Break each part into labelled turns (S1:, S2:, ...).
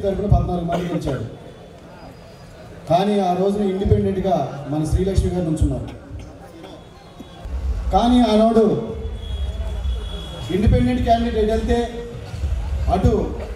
S1: తరఫున పద్నాలుగు మంది గెలిచాడు కానీ ఆ రోజున ఇండిపెండెంట్గా మన శ్రీలక్ష్మి గారు నుంచున్నారు కానీ ఆనాడు ఇండిపెండెంట్ క్యాండిడేట్ వెళ్తే అటు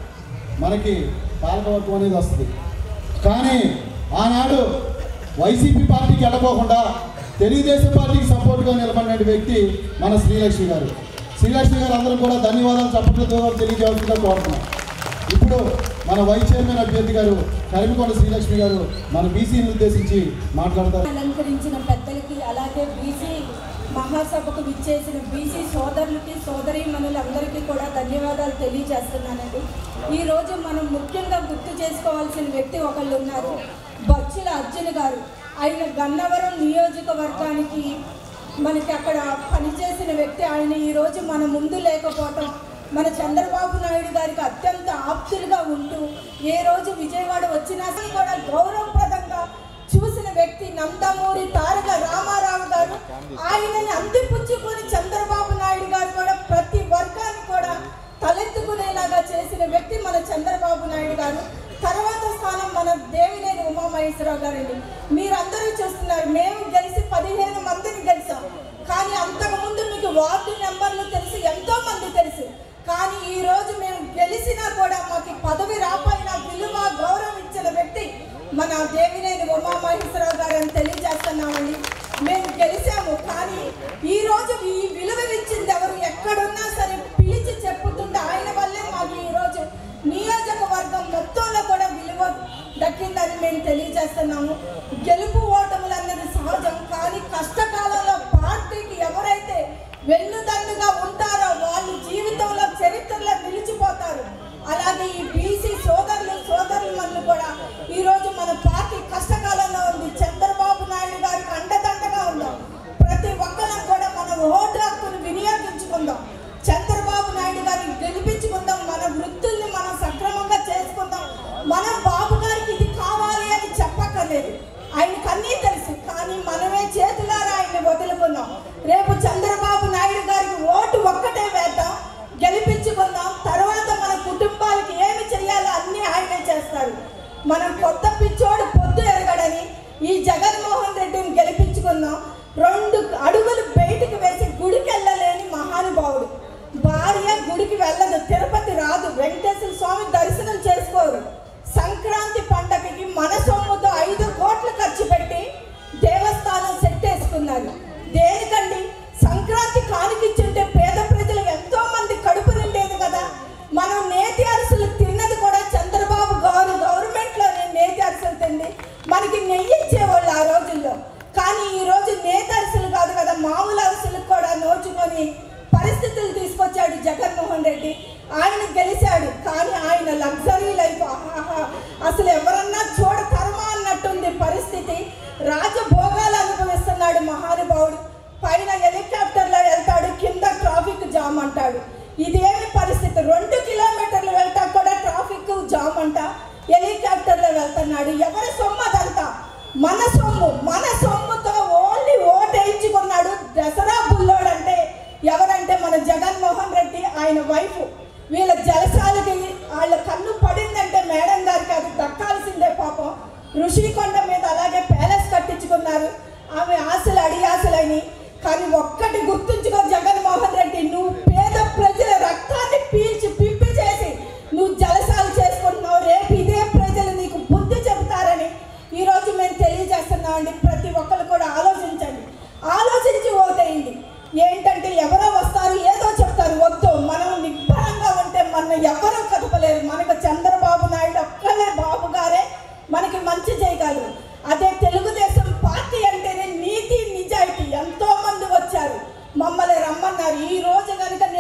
S1: మనకి పాలకవర్గం అనేది వస్తుంది కానీ ఆనాడు వైసీపీ పార్టీకి వెళ్ళకోకుండా తెలుగుదేశం పార్టీకి సపోర్ట్గా నిలబడిన వ్యక్తి మన శ్రీలక్ష్మి గారు శ్రీలక్ష్మి గారు అందరూ కూడా ధన్యవాదాలు చప్పట్లతో తెలియజేయాల్సిందిగా కోరుతున్నాం ఇప్పుడు మన వైస్ చైర్మన్ అభ్యర్థి గారు కరిమికొండ శ్రీలక్ష్మి గారు మన బీసీని ఉద్దేశించి మాట్లాడతారు
S2: అలంకరించిన పెద్దలకి అలాగే బీసీ మహాసభకు విచ్చేసిన బీసీ సోదరులకి సోదరీమణులందరికీ కూడా ధన్యవాదాలు తెలియజేస్తున్నానండి ఈరోజు మనం ముఖ్యంగా గుర్తు చేసుకోవాల్సిన వ్యక్తి ఒకళ్ళు ఉన్నారు బచ్చుల అర్జున్ గారు ఆయన గన్నవరం నియోజకవర్గానికి మనకి అక్కడ పనిచేసిన వ్యక్తి ఆయన ఈరోజు మన ముందు లేకపోవటం మన చంద్రబాబు నాయుడు గారికి అత్యంత ఆప్తులుగా ఉంటూ ఏ రోజు విజయవాడ వచ్చినా సరే కూడా గౌరవప్రదంగా చూసిన వ్యక్తి నందమూరి తారక రామారావు గారు ఆయనని అందిపుచ్చుకొని చంద్రబాబు నాయుడు గారు కూడా ప్రతి వర్గాన్ని కూడా తలెత్తుకునేలాగా చేసిన వ్యక్తి మన చంద్రబాబు నాయుడు గారు తర్వాత స్థానం మన దేవినేని ఉమామహేశ్వరరావు గారండి మీరందరూ చూస్తున్నారు మేము గెలిచి పదిహేను మందిని గెలిచాం కానీ అంతకుముందు మీకు వార్డు నెంబర్లు తెలుసు ఎంతో మంది తెలుసు కానీ ఈ రోజు మేము గెలిచినా కూడా మాకు ఈ పదవి రాపోయిన విలువ గౌరవం ఇచ్చిన వ్యక్తి మన దేవినేని ఉమామహేశ్వరరావు గారు అని తెలియజేస్తున్నామండి మేము గెలిచాము కానీ ఈ రోజు ఈ విలువ ఇచ్చింది ఎవరు ఎక్కడున్నా సరే పిలిచి చెప్పుతుంటే ఆయన వల్లే మాకు ఈ రోజు నియోజకవర్గం మొత్తంలో కూడా విలువ దక్కిందని మేము తెలియజేస్తున్నాము గెలుపు ఓటములు అన్నది సహజం కానీ కష్టకాలంలో పార్టీకి ఎవరైతే వెన్నుదన్నుగా ఉంటారో వాళ్ళు జీవితంలో చరిత్రలో నిలిచిపోతారు అలాగే ఈ బీసీ సోదరులు సోదరులు కూడా ఈ రోజు మన పార్టీ కష్టకాలంలో ఉంది చంద్రబాబు నాయుడు గారికి అండదండగా ఉందాం ప్రతి ఒక్కరం కూడా మన ఓటు హక్కును వినియోగించుకుందాం చంద్రబాబు నాయుడు గారిని గెలిపించుకుందాం మన వృత్తుల్ని మనం సక్రమంగా చేసుకుందాం మనం బాబు గారికి ఇది కావాలి అని చెప్పక్కర్లేదు ఆయనకు అన్నీ తెలుసు కానీ మనమే చేతులారా ఆయన్ని వదులుకున్నాం రేపు చంద్రబాబు నాయుడు గారికి ఓటు ఒక్కటే వేద్దాం గెలిపించుకుందాం తర్వాత మన కుటుంబాలకి ఏమి చేయాలో అన్నీ ఆయనే చేస్తారు మనం కొత్త పిచ్చోడు పొద్దు ఎరగడని ఈ జగన్మోహన్ రెడ్డిని గెలిపించుకుందాం రెండు అడుగులు బయటికి వేసి గుడికి వెళ్ళలేని మహానుభావుడు భార్య గుడికి వెళ్ళదు తిరుపతి రాదు వెంకటేశ్వర స్వామి దర్శనం చేసుకోరు సంక్రాంతి పండగకి మన సొమ్ముతో ఐదు కోట్లు ఖర్చు పెట్టి దేవస్థానం సెట్ వేసుకున్నారు దేనికండి సంక్రాంతి కానికిచ్చుంటే పేద ప్రజలు ఎంతో మంది కడుపు నిండేది కదా మనం నేతి అరసలు తిన్నది కూడా చంద్రబాబు గారు గవర్నమెంట్లోనే నేతి అరసలు తిండి మనకి నెయ్యి ఇచ్చేవాళ్ళు ఆ రోజుల్లో కానీ ఈ రోజు నేతి అరసలు కాదు కదా మామూలు అరసలకు కూడా నోచుకొని పరిస్థితులు తీసుకొచ్చాడు జగన్మోహన్ రెడ్డి ఆయన గెలిచాడు కానీ ఆయన లగ్జరీ లైఫ్ ఆహాహా అసలు ఎవరన్నా చూడతరమా అన్నట్టుంది పరిస్థితి రాజభోగాలు అనుభవిస్తున్నాడు మహానుభావుడు పైన హెలికాప్టర్లో వెళ్తాడు కింద ట్రాఫిక్ జామ్ అంటాడు ఇదేమి పరిస్థితి రెండు కిలోమీటర్లు వెళ్తా కూడా ట్రాఫిక్ జామ్ అంట హెలికాప్టర్లో వెళ్తున్నాడు ఎవరి సొమ్ము అదంతా మన సొమ్ము మన సొమ్ముతో ఓన్లీ ఓటేయించుకున్నాడు దసరా బుల్లోడు అంటే ఎవరంటే మన జగన్మోహన్ రెడ్డి ఆయన వైఫ్ వీళ్ళ జలసాలకి వాళ్ళ కన్ను పడిందంటే మేడం గారికి అది దక్కాల్సిందే పాపం ఋషికొండ మీద అలాగే ప్యాలెస్ కట్టించుకున్నారు ఆమె ఆశలు అడి ఆశలని కానీ ఒక్కటి గుర్తుంచుకో జగన్మోహన్ రెడ్డి నువ్వు పేద ప్రజల రక్తాన్ని పీల్చి పిప్పి చేసి నువ్వు జలసాలు చేసుకుంటున్నావు రేపు ఇదే ప్రజలు నీకు బుద్ధి చెబుతారని ఈరోజు మేము తెలియజేస్తున్నామండి ప్రతి ఒక్కరు కూడా ఆలోచించండి ఆలోచించి ఓటేయండి ఏంటంటే ఎవరో వస్తారు ఏదో చెప్తారు వద్దు మనం నిబ్బరంగా ఉంటే మన ఎవరూ కదపలేరు మనకు చంద్రబాబు నాయుడు ఒక్కలే బాబు గారే మనకి మంచి చేయగలరు అదే తెలుగుదేశం పార్టీ అంటేనే నీతి నిజాయితీ ఎంతో మంది వచ్చారు మమ్మల్ని రమ్మన్నారు ఈ రోజు కనుక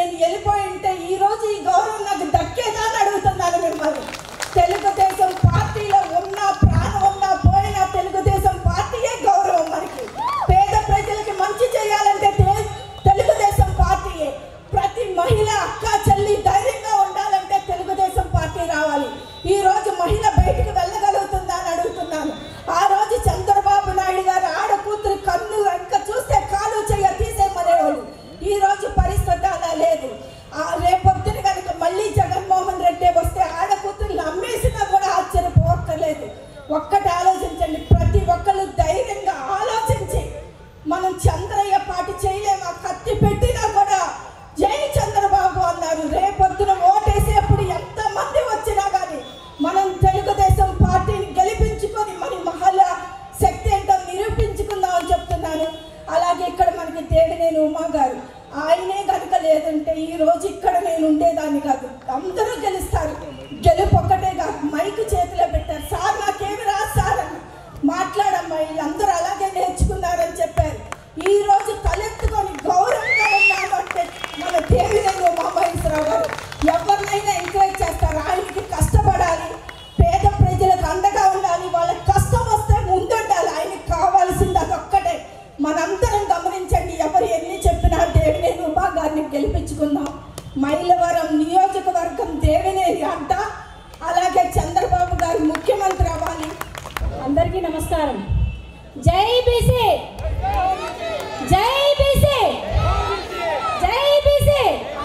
S2: ఉమా గారు ఆయనే కనుక లేదంటే ఈ రోజు ఇక్కడ నేను ఉండేదాన్ని కాదు అందరూ గెలుస్తారు గెలుపు ఒక్కటే కాదు మైక్ చేతిలో పెట్టారు సార్ నాకేమి రాదు సార్ అని మాట్లాడమ్మా అందరూ అలాగే నేర్చుకున్నారని చెప్పారు ఈ రోజు తలెత్తుకొని గౌరవంగా ఉన్నామంటే మన దేవినేని ఉమామహేశ్వరరావు గారు ఎవరినైనా ఎంకరేజ్ చేస్తారు ఆయనకి కష్టపడాలి పేద ప్రజలకు అండగా ఉండాలి వాళ్ళకి కష్టం వస్తే ముందుండాలి ఆయనకి కావాల్సింది అదొక్కటే మనందరం గమనించండి ఎవరు ఎన్ని చెప్పినా దేవినేని ఉమా గారిని గెలిపించుకుందాం మైలవరం నియోజకవర్గం దేవినేని అడ్డ అలాగే చంద్రబాబు గారు ముఖ్యమంత్రి అవ్వాలి
S3: అందరికీ నమస్కారం జై బీసీ జై బీసీ జై బీసీ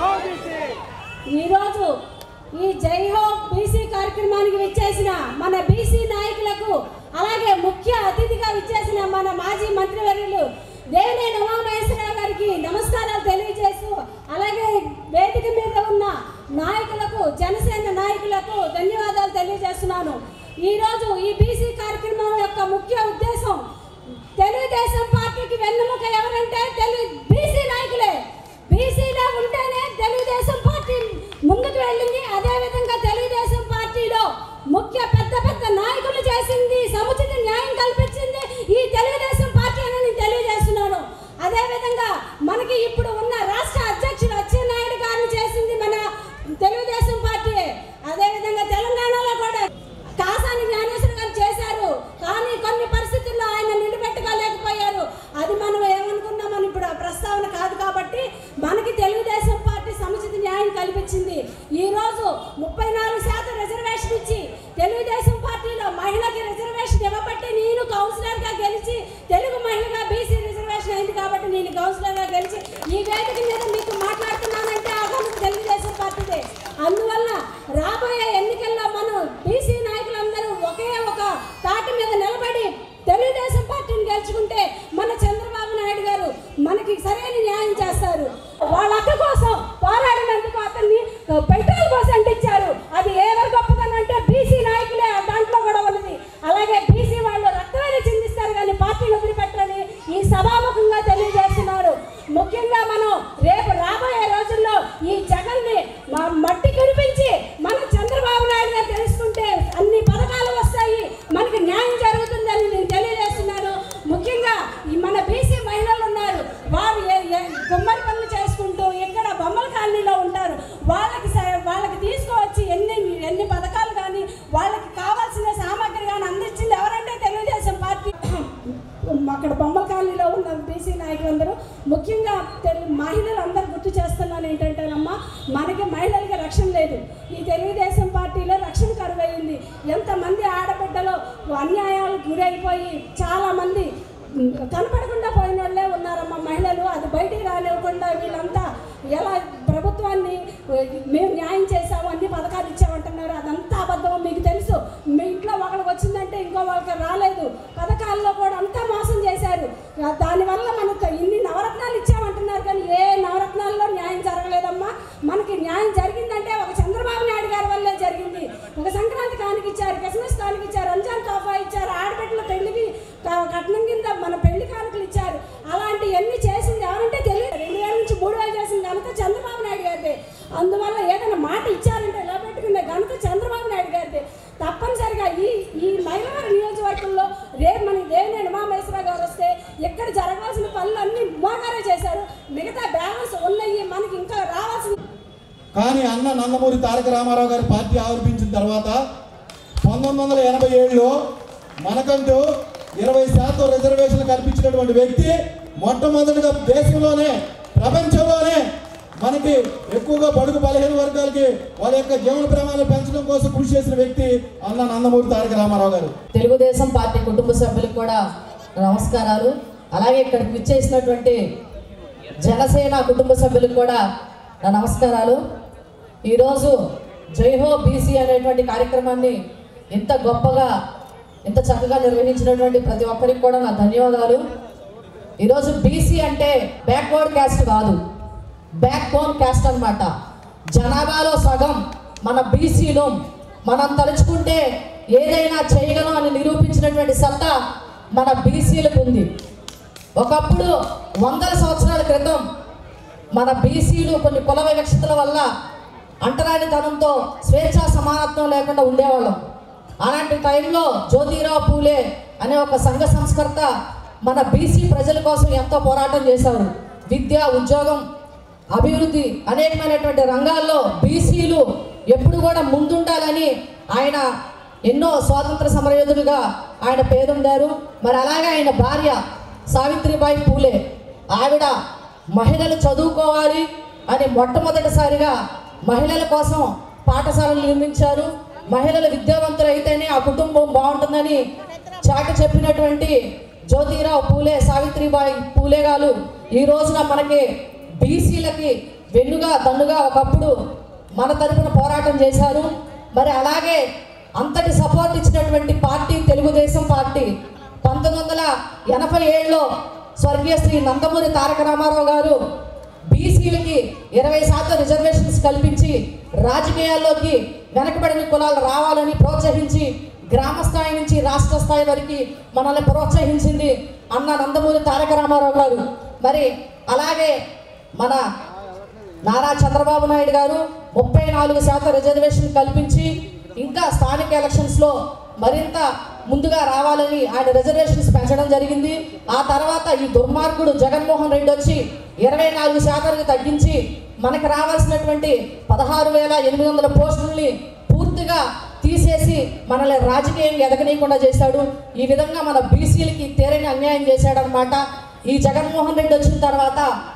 S3: ఈరోజు ఈ జై హో బీసీ కార్యక్రమానికి విచ్చేసిన మన బీసీ నాయకులకు అలాగే ముఖ్య అతిథిగా విచ్చేసిన మన మాజీ మంత్రివర్యులు దేవినేని ఉమామహేశ్వరరావు గారికి నమస్కారాలు తెలియజేస్తూ అలాగే వేదిక మీద ఉన్న నాయకులకు జనసేన నాయకులకు ధన్యవాదాలు తెలియజేస్తున్నాను ఈరోజు ఈ బీసీ కార్యక్రమం యొక్క ముఖ్య ఉద్దేశం తెలుగుదేశం పార్టీకి వెన్నుముక ఎవరంటే తెలుగు బీసీ నాయకులే బీసీలో ఉంటేనే తెలుగుదేశం పార్టీ ముందుకు వెళ్ళింది అదేవిధంగా తెలుగుదేశం పార్టీలో ముఖ్య పెద్ద పెద్ద నాయకులు చేసింది సముచిత న్యాయం కల్పించింది ఈ తెలుగుదేశం పార్టీ అని నేను తెలియజేస్తున్నాను అదేవిధంగా మనకి ఇప్పుడు ఉన్న రాష్ట్ర అధ్యక్షుడు అచ్చెన్నాయుడు గారిని చేసింది మన తెలుగుదేశం పార్టీ అదేవిధంగా తెలంగాణలో కూడా కాసాని జ్ఞానేశ్వర గారు చేశారు కానీ కొన్ని పరిస్థితుల్లో ఆయన నిలబెట్టుకోలేకపోయారు అది మనం ఏమనుకున్నామని ఇప్పుడు ఆ ప్రస్తావన కాదు కాబట్టి మనకి తెలుగుదేశం పార్టీ సముచిత న్యాయం కల్పించింది ఈ రోజు ముప్పై నాలుగు శాతం రిజర్వేషన్ ఇచ్చి తెలుగుదేశం పార్టీలో మహిళకి రిజర్వేషన్ ఇవ్వబట్టి నేను కౌన్సిలర్ గా గెలిచి తెలుగు మహిళగా బీసీ రిజర్వేషన్ అయింది కాబట్టి నేను కౌన్సిలర్ గా గెలిచి ఈ వేదిక మీద మీకు మాట్లాడుతున్నానంటే ఆ ఘనత తెలుగుదేశం పార్టీదే అందువల్ల రాబోయే ఎన్నికల్లో మనం బీసీ నాయకులందరూ ఒకే ఒక తాటి మీద నిలబడి తెలుగుదేశం పార్టీని గెలుచుకుంటే మన చంద్రబాబు నాయుడు గారు మనకి సరైన న్యాయం చేస్తారు వాళ్ళ అక్క కోసం పోరాడినందుకు అతన్ని పెట్రోల్ కోసం అంటించారు అది ఎవరు గొప్పతనం అంటే బీసీ నాయకులే దాంట్లో కూడా ఉన్నది అలాగే బీసీ వాళ్ళు రక్తమైన చిందిస్తారు కానీ పార్టీని వదిలిపెట్టరని ఈ సభాముఖంగా తెలియజేస్తున్నారు ముఖ్యంగా మనం రేపు రాబోయే రోజుల్లో ఈ జగన్ని మా మట్టి కురిపించి మన చంద్రబాబు నాయుడు గారు తెలుసుకుంటే అన్ని పథకాలు వస్తాయి మనకి న్యాయం జరుగుతుందని నేను తెలియజేస్తున్నాను ముఖ్యంగా ఈ మన బీసీ మహిళలు ఉన్నారు వారు ఏ- ఏ- గుమ్మడి పనులు చేసుకుంటూ ఇక్కడ బొమ్మల కాలనీలో ఉంటారు వాళ్ళకి స- వాళ్ళకి తీసుకువచ్చి ఎన్ని ఎన్ని పథకాలు కానీ వాళ్ళకి కావాల్సిన సామాగ్రి కానీ అందించింది ఎవరంటే తెలుగుదేశం పార్టీ అక్కడ బొమ్మల కాలనీలో ఉన్న బీసీ నాయకులందరూ ముఖ్యంగా తెలు మహిళలు అందరూ గుర్తు చేస్తున్నాను ఏంటంటేనమ్మా మనకి మహిళలకి రక్షణ లేదు ఈ తెలుగుదేశం పార్టీలో రక్షణ కరువైంది ఎంతమంది ఆడబిడ్డలు అన్యాయాలకు గురైపోయి చాలామంది ఉమ్, కనపడకుండా పోయిన వాళ్ళే ఉన్నారమ్మా మహిళలు అది బయటికి రానివ్వకుండా వీళ్ళంతా ఎలా ప్రభుత్వాన్ని ఉ, మేము న్యాయం చేసాము అన్ని పథకాలు ఇచ్చామంటున్నారు అదంతా అబద్ధం మీకు తెలుసు మీ ఇంట్లో ఒకరికి వచ్చిందంటే ఇంకో వాళ్ళకి రాలేదు పథకాల్లో కూడా అంతా మోసం చేశారు ఆ, దానివల్ల మనకు ఇన్ని నవరత్నాలు ఇచ్చామంటున్నారు కానీ ఏ నవరత్నాల్లో న్యాయం జరగలేదమ్మా మనకి న్యాయం జరిగిందంటే ఒక చంద్రబాబు నాయుడు గారి వల్లే జరిగింది ఒక సంక్రాంతి కానుక ఇచ్చారు క్రిస్మస్ కానుక ఇచ్చారు రంజాన్ తోఫా ఇచ్చారు ఆడబిడ్డల పెళ్లికి క- కట్నం కింద మన పెళ్లి కానుకలు ఇచ్చారు అలాంటివన్నీ చేసింది ఎవరంటే తెలియదు రెండు వేల నుంచి మూడు వేలు చేసింది ఘనత చంద్రబాబు నాయుడు గారిదే అందువల్ల ఏదైనా మాట ఇచ్చారంటే ఇలా పెట్టుకునే ఘనత చంద్రబాబు నాయుడు గారిదే తప్పనిసరిగా ఈ ఈ మైలవరం నియోజకవర్గంలో రేపు మనకి దేవినేని ఉమామహేశ్వరరావు గారు వస్తే ఇక్కడ జరగాల్సిన పనులన్నీ ఉమాగారే చేశారు మిగతా బ్యాలెన్స్ ఉన్నాయి మనకి ఇంకా రావాల్సిన
S1: కానీ అన్న నందమూరి తారక రామారావు గారి పార్టీ ఆవిర్భించిన తర్వాత పంతొమ్మిది వందల ఎనభై ఏడులో మనకంటూ ఇరవై శాతం రిజర్వేషన్లు కల్పించినటువంటి వ్యక్తి మొట్టమొదటిగా దేశంలోనే ప్రపంచంలోనే మనకి ఎక్కువగా బడుగు బలహీన వర్గాలకి వాళ్ళ యొక్క జీవన ప్రమాణాలు పెంచడం కోసం కృషి చేసిన వ్యక్తి అన్న నందమూరి తారక రామారావు గారు
S4: తెలుగుదేశం పార్టీ కుటుంబ సభ్యులకు కూడా నమస్కారాలు అలాగే ఇక్కడికి విచ్చేసినటువంటి జనసేన కుటుంబ సభ్యులకు కూడా నా నమస్కారాలు ఈరోజు జైహో బీసీ అనేటువంటి కార్యక్రమాన్ని ఇంత గొప్పగా ఇంత చక్కగా నిర్వహించినటువంటి ప్రతి ఒక్కరికి కూడా నా ధన్యవాదాలు ఈరోజు బీసీ అంటే బ్యాక్వర్డ్ క్యాస్ట్ కాదు బ్యాక్ బోన్ క్యాస్ట్ అన్నమాట జనాభాలో సగం మన బీసీలు మనం తలుచుకుంటే ఏదైనా చేయగలం అని నిరూపించినటువంటి సత్తా మన బీసీలకు ఉంది ఒకప్పుడు వందల సంవత్సరాల క్రితం మన బీసీలు కొన్ని కుల వివక్షతల వల్ల అంటరానితనంతో స్వేచ్ఛా సమానత్వం లేకుండా ఉండేవాళ్ళం అలాంటి టైంలో జ్యోతిరావు పూలే అనే ఒక సంఘ సంస్కర్త మన బీసీ ప్రజల కోసం ఎంతో పోరాటం చేశారు విద్య ఉద్యోగం అభివృద్ధి అనేకమైనటువంటి రంగాల్లో బీసీలు ఎప్పుడు కూడా ముందుండాలని ఆయన ఎన్నో స్వాతంత్ర సమరయోధులుగా ఆయన పేరొందారు మరి అలాగే ఆయన భార్య సావిత్రిబాయి పూలే ఆవిడ మహిళలు చదువుకోవాలి అని మొట్టమొదటిసారిగా మహిళల కోసం పాఠశాలలు నిర్మించారు మహిళలు విద్యావంతులు అయితేనే ఆ కుటుంబం బాగుంటుందని చాటి చెప్పినటువంటి జ్యోతిరావు పూలే సావిత్రిబాయి పూలే గారు ఈ రోజున మనకి బీసీలకి వెన్నుగా దన్నుగా ఒకప్పుడు మన తరపున పోరాటం చేశారు మరి అలాగే అంతటి సపోర్ట్ ఇచ్చినటువంటి పార్టీ తెలుగుదేశం పార్టీ పంతొమ్మిది వందల ఎనభై ఏడులో స్వర్గీయ శ్రీ నందమూరి తారక రామారావు గారు బీసీలకి ఇరవై శాతం రిజర్వేషన్స్ కల్పించి రాజకీయాల్లోకి వెనకబడిన కులాలు రావాలని ప్రోత్సహించి గ్రామ స్థాయి నుంచి రాష్ట్ర స్థాయి వరకు మనల్ని ప్రోత్సహించింది అన్న నందమూరి తారక రామారావు గారు మరి అలాగే మన నారా చంద్రబాబు నాయుడు గారు ముప్పై నాలుగు శాతం రిజర్వేషన్ కల్పించి ఇంకా స్థానిక ఎలక్షన్స్లో మరింత ముందుగా రావాలని ఆయన రిజర్వేషన్స్ పెంచడం జరిగింది ఆ తర్వాత ఈ దుర్మార్గుడు జగన్మోహన్ రెడ్డి వచ్చి ఇరవై నాలుగు శాతానికి తగ్గించి మనకు రావాల్సినటువంటి పదహారు వేల ఎనిమిది వందల పోస్టుల్ని పూర్తిగా తీసేసి మనల్ని రాజకీయంగా ఎదగనీయకుండా చేశాడు ఈ విధంగా మన బీసీలకి తీరని అన్యాయం చేశాడనమాట ఈ జగన్మోహన్ రెడ్డి వచ్చిన తర్వాత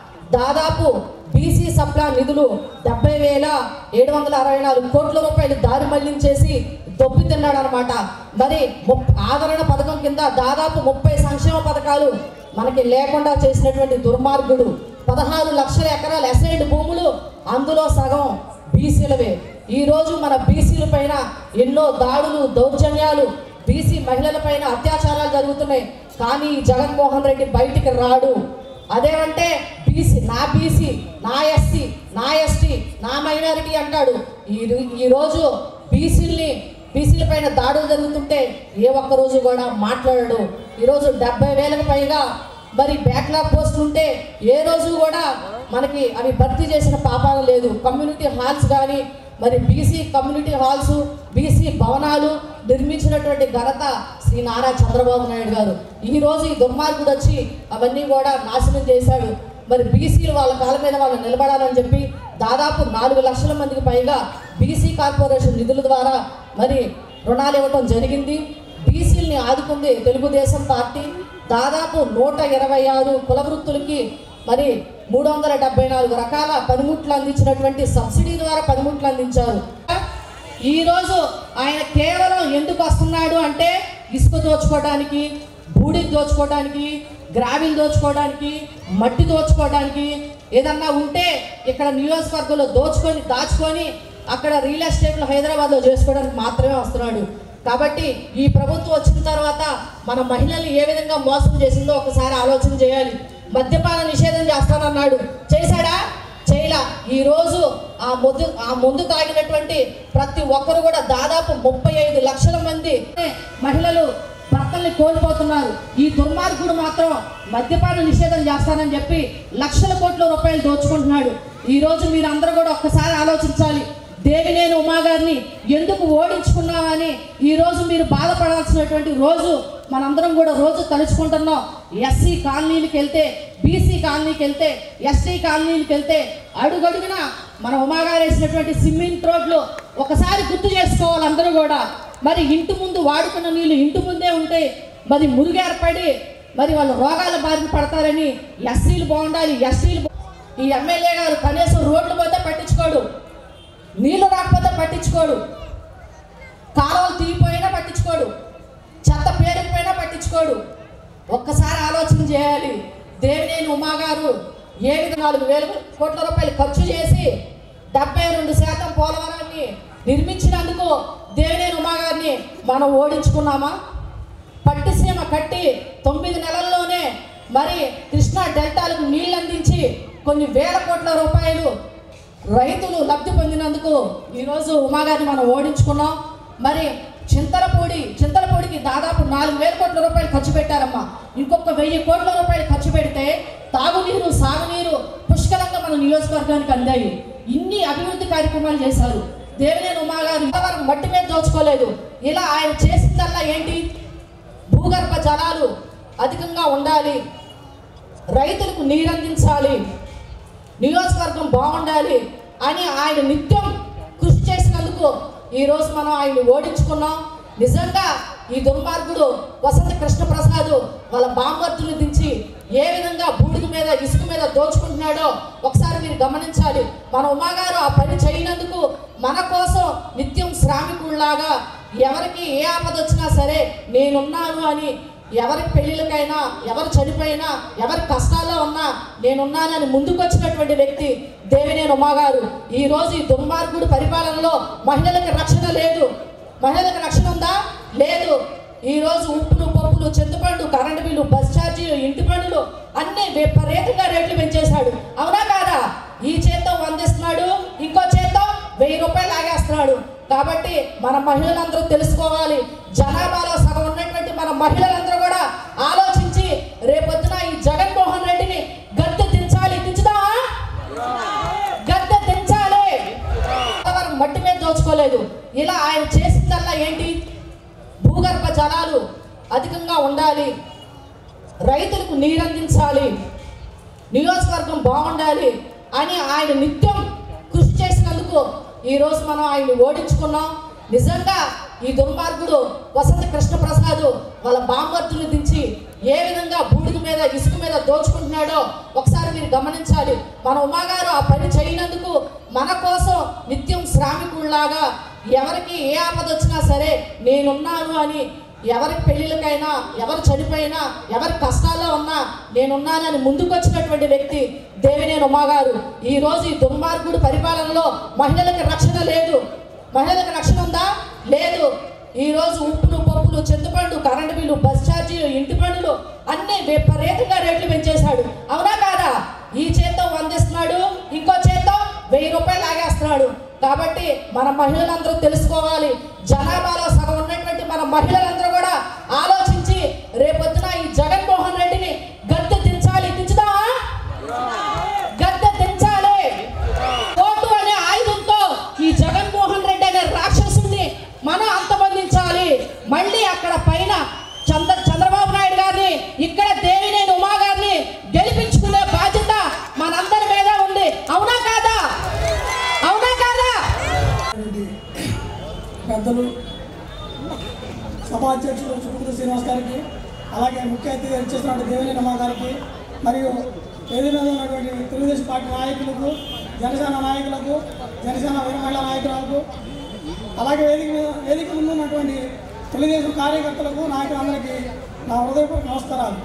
S4: దాదాపు బీసీ సప్లా నిధులు డెబ్బై వేల ఏడు వందల అరవై నాలుగు కోట్ల రూపాయలు దారి మళ్లించేసి దొబ్బి తిన్నాడు అనమాట మరి ముప్- ఆదరణ పథకం కింద దాదాపు ముప్పై సంక్షేమ పథకాలు మనకి లేకుండా చేసినటువంటి దుర్మార్గుడు పదహారు లక్షల ఎకరాల ఎసైడ్ భూములు అందులో సగం బీసీలవే ఈ రోజు మన బీసీల పైన ఎన్నో దాడులు దౌర్జన్యాలు బీసీ మహిళల పైన అత్యాచారాలు జరుగుతున్నాయి కానీ ఈ జగన్మోహన్ రెడ్డి బయటికి రాడు అదేమంటే బీసీ నా బీసీ నా ఎస్సీ నా ఎస్టీ నా మైనారిటీ అంటాడు ఈ ఈరోజు బీసీల్ని బీసీల పైన దాడులు జరుగుతుంటే ఏ ఒక్క రోజు కూడా మాట్లాడడు ఈరోజు డెబ్బై వేలకు పైగా మరి బ్యాక్లాగ్ పోస్టులు ఉంటే ఏ రోజు కూడా మనకి అవి భర్తీ చేసిన పాపాలు లేదు కమ్యూనిటీ హాల్స్ కానీ మరి బీసీ కమ్యూనిటీ హాల్స్ బీసీ భవనాలు నిర్మించినటువంటి ఘనత శ్రీ నారా చంద్రబాబు నాయుడు గారు ఈ రోజు ఈ దుర్మార్గుడు వచ్చి అవన్నీ కూడా నాశనం చేశాడు మరి బీసీలు వాళ్ళ కాళ్ళ మీద వాళ్ళు నిలబడాలని చెప్పి దాదాపు నాలుగు లక్షల మందికి పైగా బీసీ కార్పొరేషన్ నిధుల ద్వారా మరి రుణాలు ఇవ్వటం జరిగింది బీసీలని ఆదుకుంది తెలుగుదేశం పార్టీ దాదాపు నూట ఇరవై ఆరు కుల వృత్తులకి మరి మూడు వందల డెబ్బై నాలుగు రకాల పనిముట్లు అందించినటువంటి సబ్సిడీ ద్వారా పనిముట్లు అందించారు ఈరోజు ఆయన కేవలం ఎందుకు వస్తున్నాడు అంటే ఇసుక దోచుకోవడానికి బూడిద దోచుకోవడానికి గ్రావిల్ దోచుకోవడానికి మట్టి దోచుకోవడానికి ఏదన్నా ఉంటే ఇక్కడ నియోజకవర్గంలో దోచుకొని దాచుకొని అక్కడ రియల్ ఎస్టేట్లు హైదరాబాద్లో చేసుకోవడానికి మాత్రమే వస్తున్నాడు కాబట్టి ఈ ప్రభుత్వం వచ్చిన తర్వాత మన మహిళల్ని ఏ విధంగా మోసం చేసిందో ఒకసారి ఆలోచన చేయాలి మద్యపాన నిషేధం చేస్తానన్నాడు చేశాడా చేయలా ఈ రోజు ఆ ముందు ఆ ముందు తాగినటువంటి ప్రతి ఒక్కరు కూడా దాదాపు ముప్పై ఐదు లక్షల మంది మహిళలు భర్తల్ని కోల్పోతున్నారు ఈ దుర్మార్గుడు మాత్రం మద్యపాన నిషేధం చేస్తానని చెప్పి లక్షల కోట్ల రూపాయలు దోచుకుంటున్నాడు ఈ రోజు మీరు అందరూ కూడా ఒక్కసారి ఆలోచించాలి దేవినేని ఉమా గారిని ఎందుకు ఓడించుకున్నామని ఈ రోజు మీరు బాధపడాల్సినటువంటి రోజు మనందరం కూడా రోజు తలుచుకుంటున్నాం ఎస్సీ కాలనీలకు వెళ్తే బీసీ కాలనీకి వెళ్తే ఎస్టీ కాలనీలకు వెళ్తే అడుగడుగున మన ఉమా గారు వేసినటువంటి సిమెంట్ రోడ్లు ఒకసారి గుర్తు చేసుకోవాలి అందరూ కూడా మరి ఇంటి ముందు వాడుకున్న నీళ్ళు ఇంటి ముందే ఉంటే మరి మురుగు ఏర్పడి మరి వాళ్ళు రోగాల బారిన పడతారని ఎస్సీలు బాగుండాలి ఎస్సీలు ఈ ఎమ్మెల్యే గారు కనీసం రోడ్లు పోతే పట్టించుకోడు నీళ్లు రాకపోతే పట్టించుకోడు కాలువలు తీరిపోయినా పట్టించుకోడు చెత్త పేరుకుపోయినా పట్టించుకోడు ఒక్కసారి ఆలోచన చేయాలి దేవినేని ఉమా గారు ఏ విధంగా నాలుగు వేల కోట్ల రూపాయలు ఖర్చు చేసి డెబ్బై రెండు శాతం పోలవరాన్ని నిర్మించినందుకు దేవినేని ఉమా గారిని మనం ఓడించుకున్నామా పట్టిసీమ కట్టి తొమ్మిది నెలల్లోనే మరి కృష్ణా డెల్టాలకు నీళ్ళు అందించి కొన్ని వేల కోట్ల రూపాయలు రైతులు లబ్ధి పొందినందుకు ఈరోజు ఉమాగారిని మనం ఓడించుకున్నాం మరి చింతలపూడి చింతలపూడికి దాదాపు నాలుగు వేల కోట్ల రూపాయలు ఖర్చు పెట్టారమ్మా ఇంకొక వెయ్యి కోట్ల రూపాయలు ఖర్చు పెడితే తాగునీరు సాగునీరు పుష్కలంగా మన నియోజకవర్గానికి అందాయి ఇన్ని అభివృద్ధి కార్యక్రమాలు చేశారు దేవినేని ఉమా గారు ఇంతవరకు మట్టి మీద దోచుకోలేదు ఇలా ఆయన చేసిందల్లా ఏంటి భూగర్భ జలాలు అధికంగా ఉండాలి రైతులకు నీరందించాలి నియోజకవర్గం బాగుండాలి అని ఆయన నిత్యం కృషి చేసినందుకు ఈరోజు మనం ఆయన్ని ఓడించుకున్నాం నిజంగా ఈ దుర్మార్గుడు వసంత కృష్ణప్రసాద్ వాళ్ళ బాంబర్తులు దించి ఏ విధంగా బూడిద మీద ఇసుక మీద దోచుకుంటున్నాడో ఒకసారి మీరు గమనించాలి మన ఉమాగారు ఆ పని చేయనందుకు మన కోసం నిత్యం శ్రామికుల్లాగా ఎవరికి ఏ ఆపద వచ్చినా సరే నేనున్నాను అని ఎవరి పెళ్ళిళ్ళకైనా ఎవరు చనిపోయినా ఎవరి కష్టాల్లో ఉన్నా నేనున్నానని ముందుకు వచ్చినటువంటి వ్యక్తి దేవినేని ఉమాగారు ఈ రోజు ఈ దుర్మార్గుడు పరిపాలనలో మహిళలకు రక్షణ లేదు మహిళలకు రక్షణ ఉందా లేదు ఈ రోజు ఉప్పులు పప్పులు చింతపండు కరెంటు బిల్లు బస్ ఛార్జీలు ఇంటి పనులు అన్ని విపరీతంగా రేట్లు పెంచేశాడు అవునా కాదా ఈ చేత్తో వందిస్తున్నాడు ఇంకో చేత్తో వెయ్యి రూపాయలు లాగేస్తున్నాడు కాబట్టి మన మహిళలందరూ తెలుసుకోవాలి జనాభాలో సగం ఉన్నటువంటి మన మహిళలందరూ కూడా ఆలోచించి రేపొద్దున ఈ జగన్మోహన్ రెడ్డిని గద్దె దించాలి దించుదామా గద్దె దించాలి ఇంతవరకు మట్టి మీద దోచుకోలేదు ఇలా ఆయన చేసిందల్లా ఏంటి భూగర్భ జలాలు అధికంగా ఉండాలి రైతులకు నీరందించాలి నియోజకవర్గం బాగుండాలి అని ఆయన నిత్యం కృషి చేసినందుకు ఈరోజు మనం ఆయన్ని ఓడించుకున్నాం నిజంగా ఈ దుర్మార్గుడు వసంత కృష్ణప్రసాద్ వాళ్ళ బాంబర్తులు దించి ఏ విధంగా బూడిద మీద ఇసుక మీద దోచుకుంటున్నాడో ఒకసారి మీరు గమనించాలి మన ఉమాగారు ఆ పని చేయనందుకు మన కోసం నిత్యం శ్రామికుల్లాగా ఎవరికి ఏ ఆపద వచ్చినా సరే నేనున్నాను అని ఎవరి పెళ్ళిళ్ళకైనా ఎవరు చనిపోయినా ఎవరి కష్టాల్లో ఉన్నా నేనున్నానని ముందుకు వచ్చినటువంటి వ్యక్తి దేవినేని ఉమాగారు ఈ రోజు ఈ దుర్మార్గుడు పరిపాలనలో మహిళలకు రక్షణ లేదు మహిళలకు రక్షణ ఉందా లేదు ఈ రోజు ఉప్పులు పప్పులు చింతపండు కరెంటు బిల్లు బస్ ఛార్జీలు ఇంటి పనులు అన్ని విపరీతంగా రేట్లు పెంచేశాడు అవునా కాదా ఈ చేత్తో వందిస్తున్నాడు ఇంకో చేత్తో వెయ్యి రూపాయలు లాగేస్తున్నాడు కాబట్టి మన మహిళలందరూ తెలుసుకోవాలి జనాభాలో సగం ఉన్నటువంటి మన మహిళలందరూ కూడా ఆలోచించి రేపొద్దున ఈ జగన్మోహన్ రెడ్డిని గద్దె దించాలి దించుదామా గద్దె దించాలి ఓటు అనే ఆయుధంతో ఈ జగన్మోహన్ రెడ్డి అనే రాక్షసుని మనం అంతమందించాలి మళ్ళీ అక్కడ పైన చంద్ర చంద్రబాబు నాయుడు గారిని ఇక్కడ దేవినేని ఉమా గారిని గెలిపించుకునే బాధ్యత మనందరి మీద ఉంది అవునా కాదా అవునా కాదా
S5: రెడ్డి పెద్దలు సభాధ్యక్షులు చుట్టుకుడు శ్రీనివాస్ గారికి అలాగే ముఖ్య అతిథిగా ఇచ్చేసినటువంటి దేవినేని అమ్మ గారికి మరియు వేదిక మీద ఉన్నటువంటి తెలుగుదేశం పార్టీ నాయకులకు జనసేన నాయకులకు జనసేన వీర మహిళా నాయకులకు అలాగే వేదిక మీద వేదిక ముందు ఉన్నటువంటి తెలుగుదేశం కార్యకర్తలకు నాయకులందరికీ నా హృదయపూర్వక నమస్కారాలు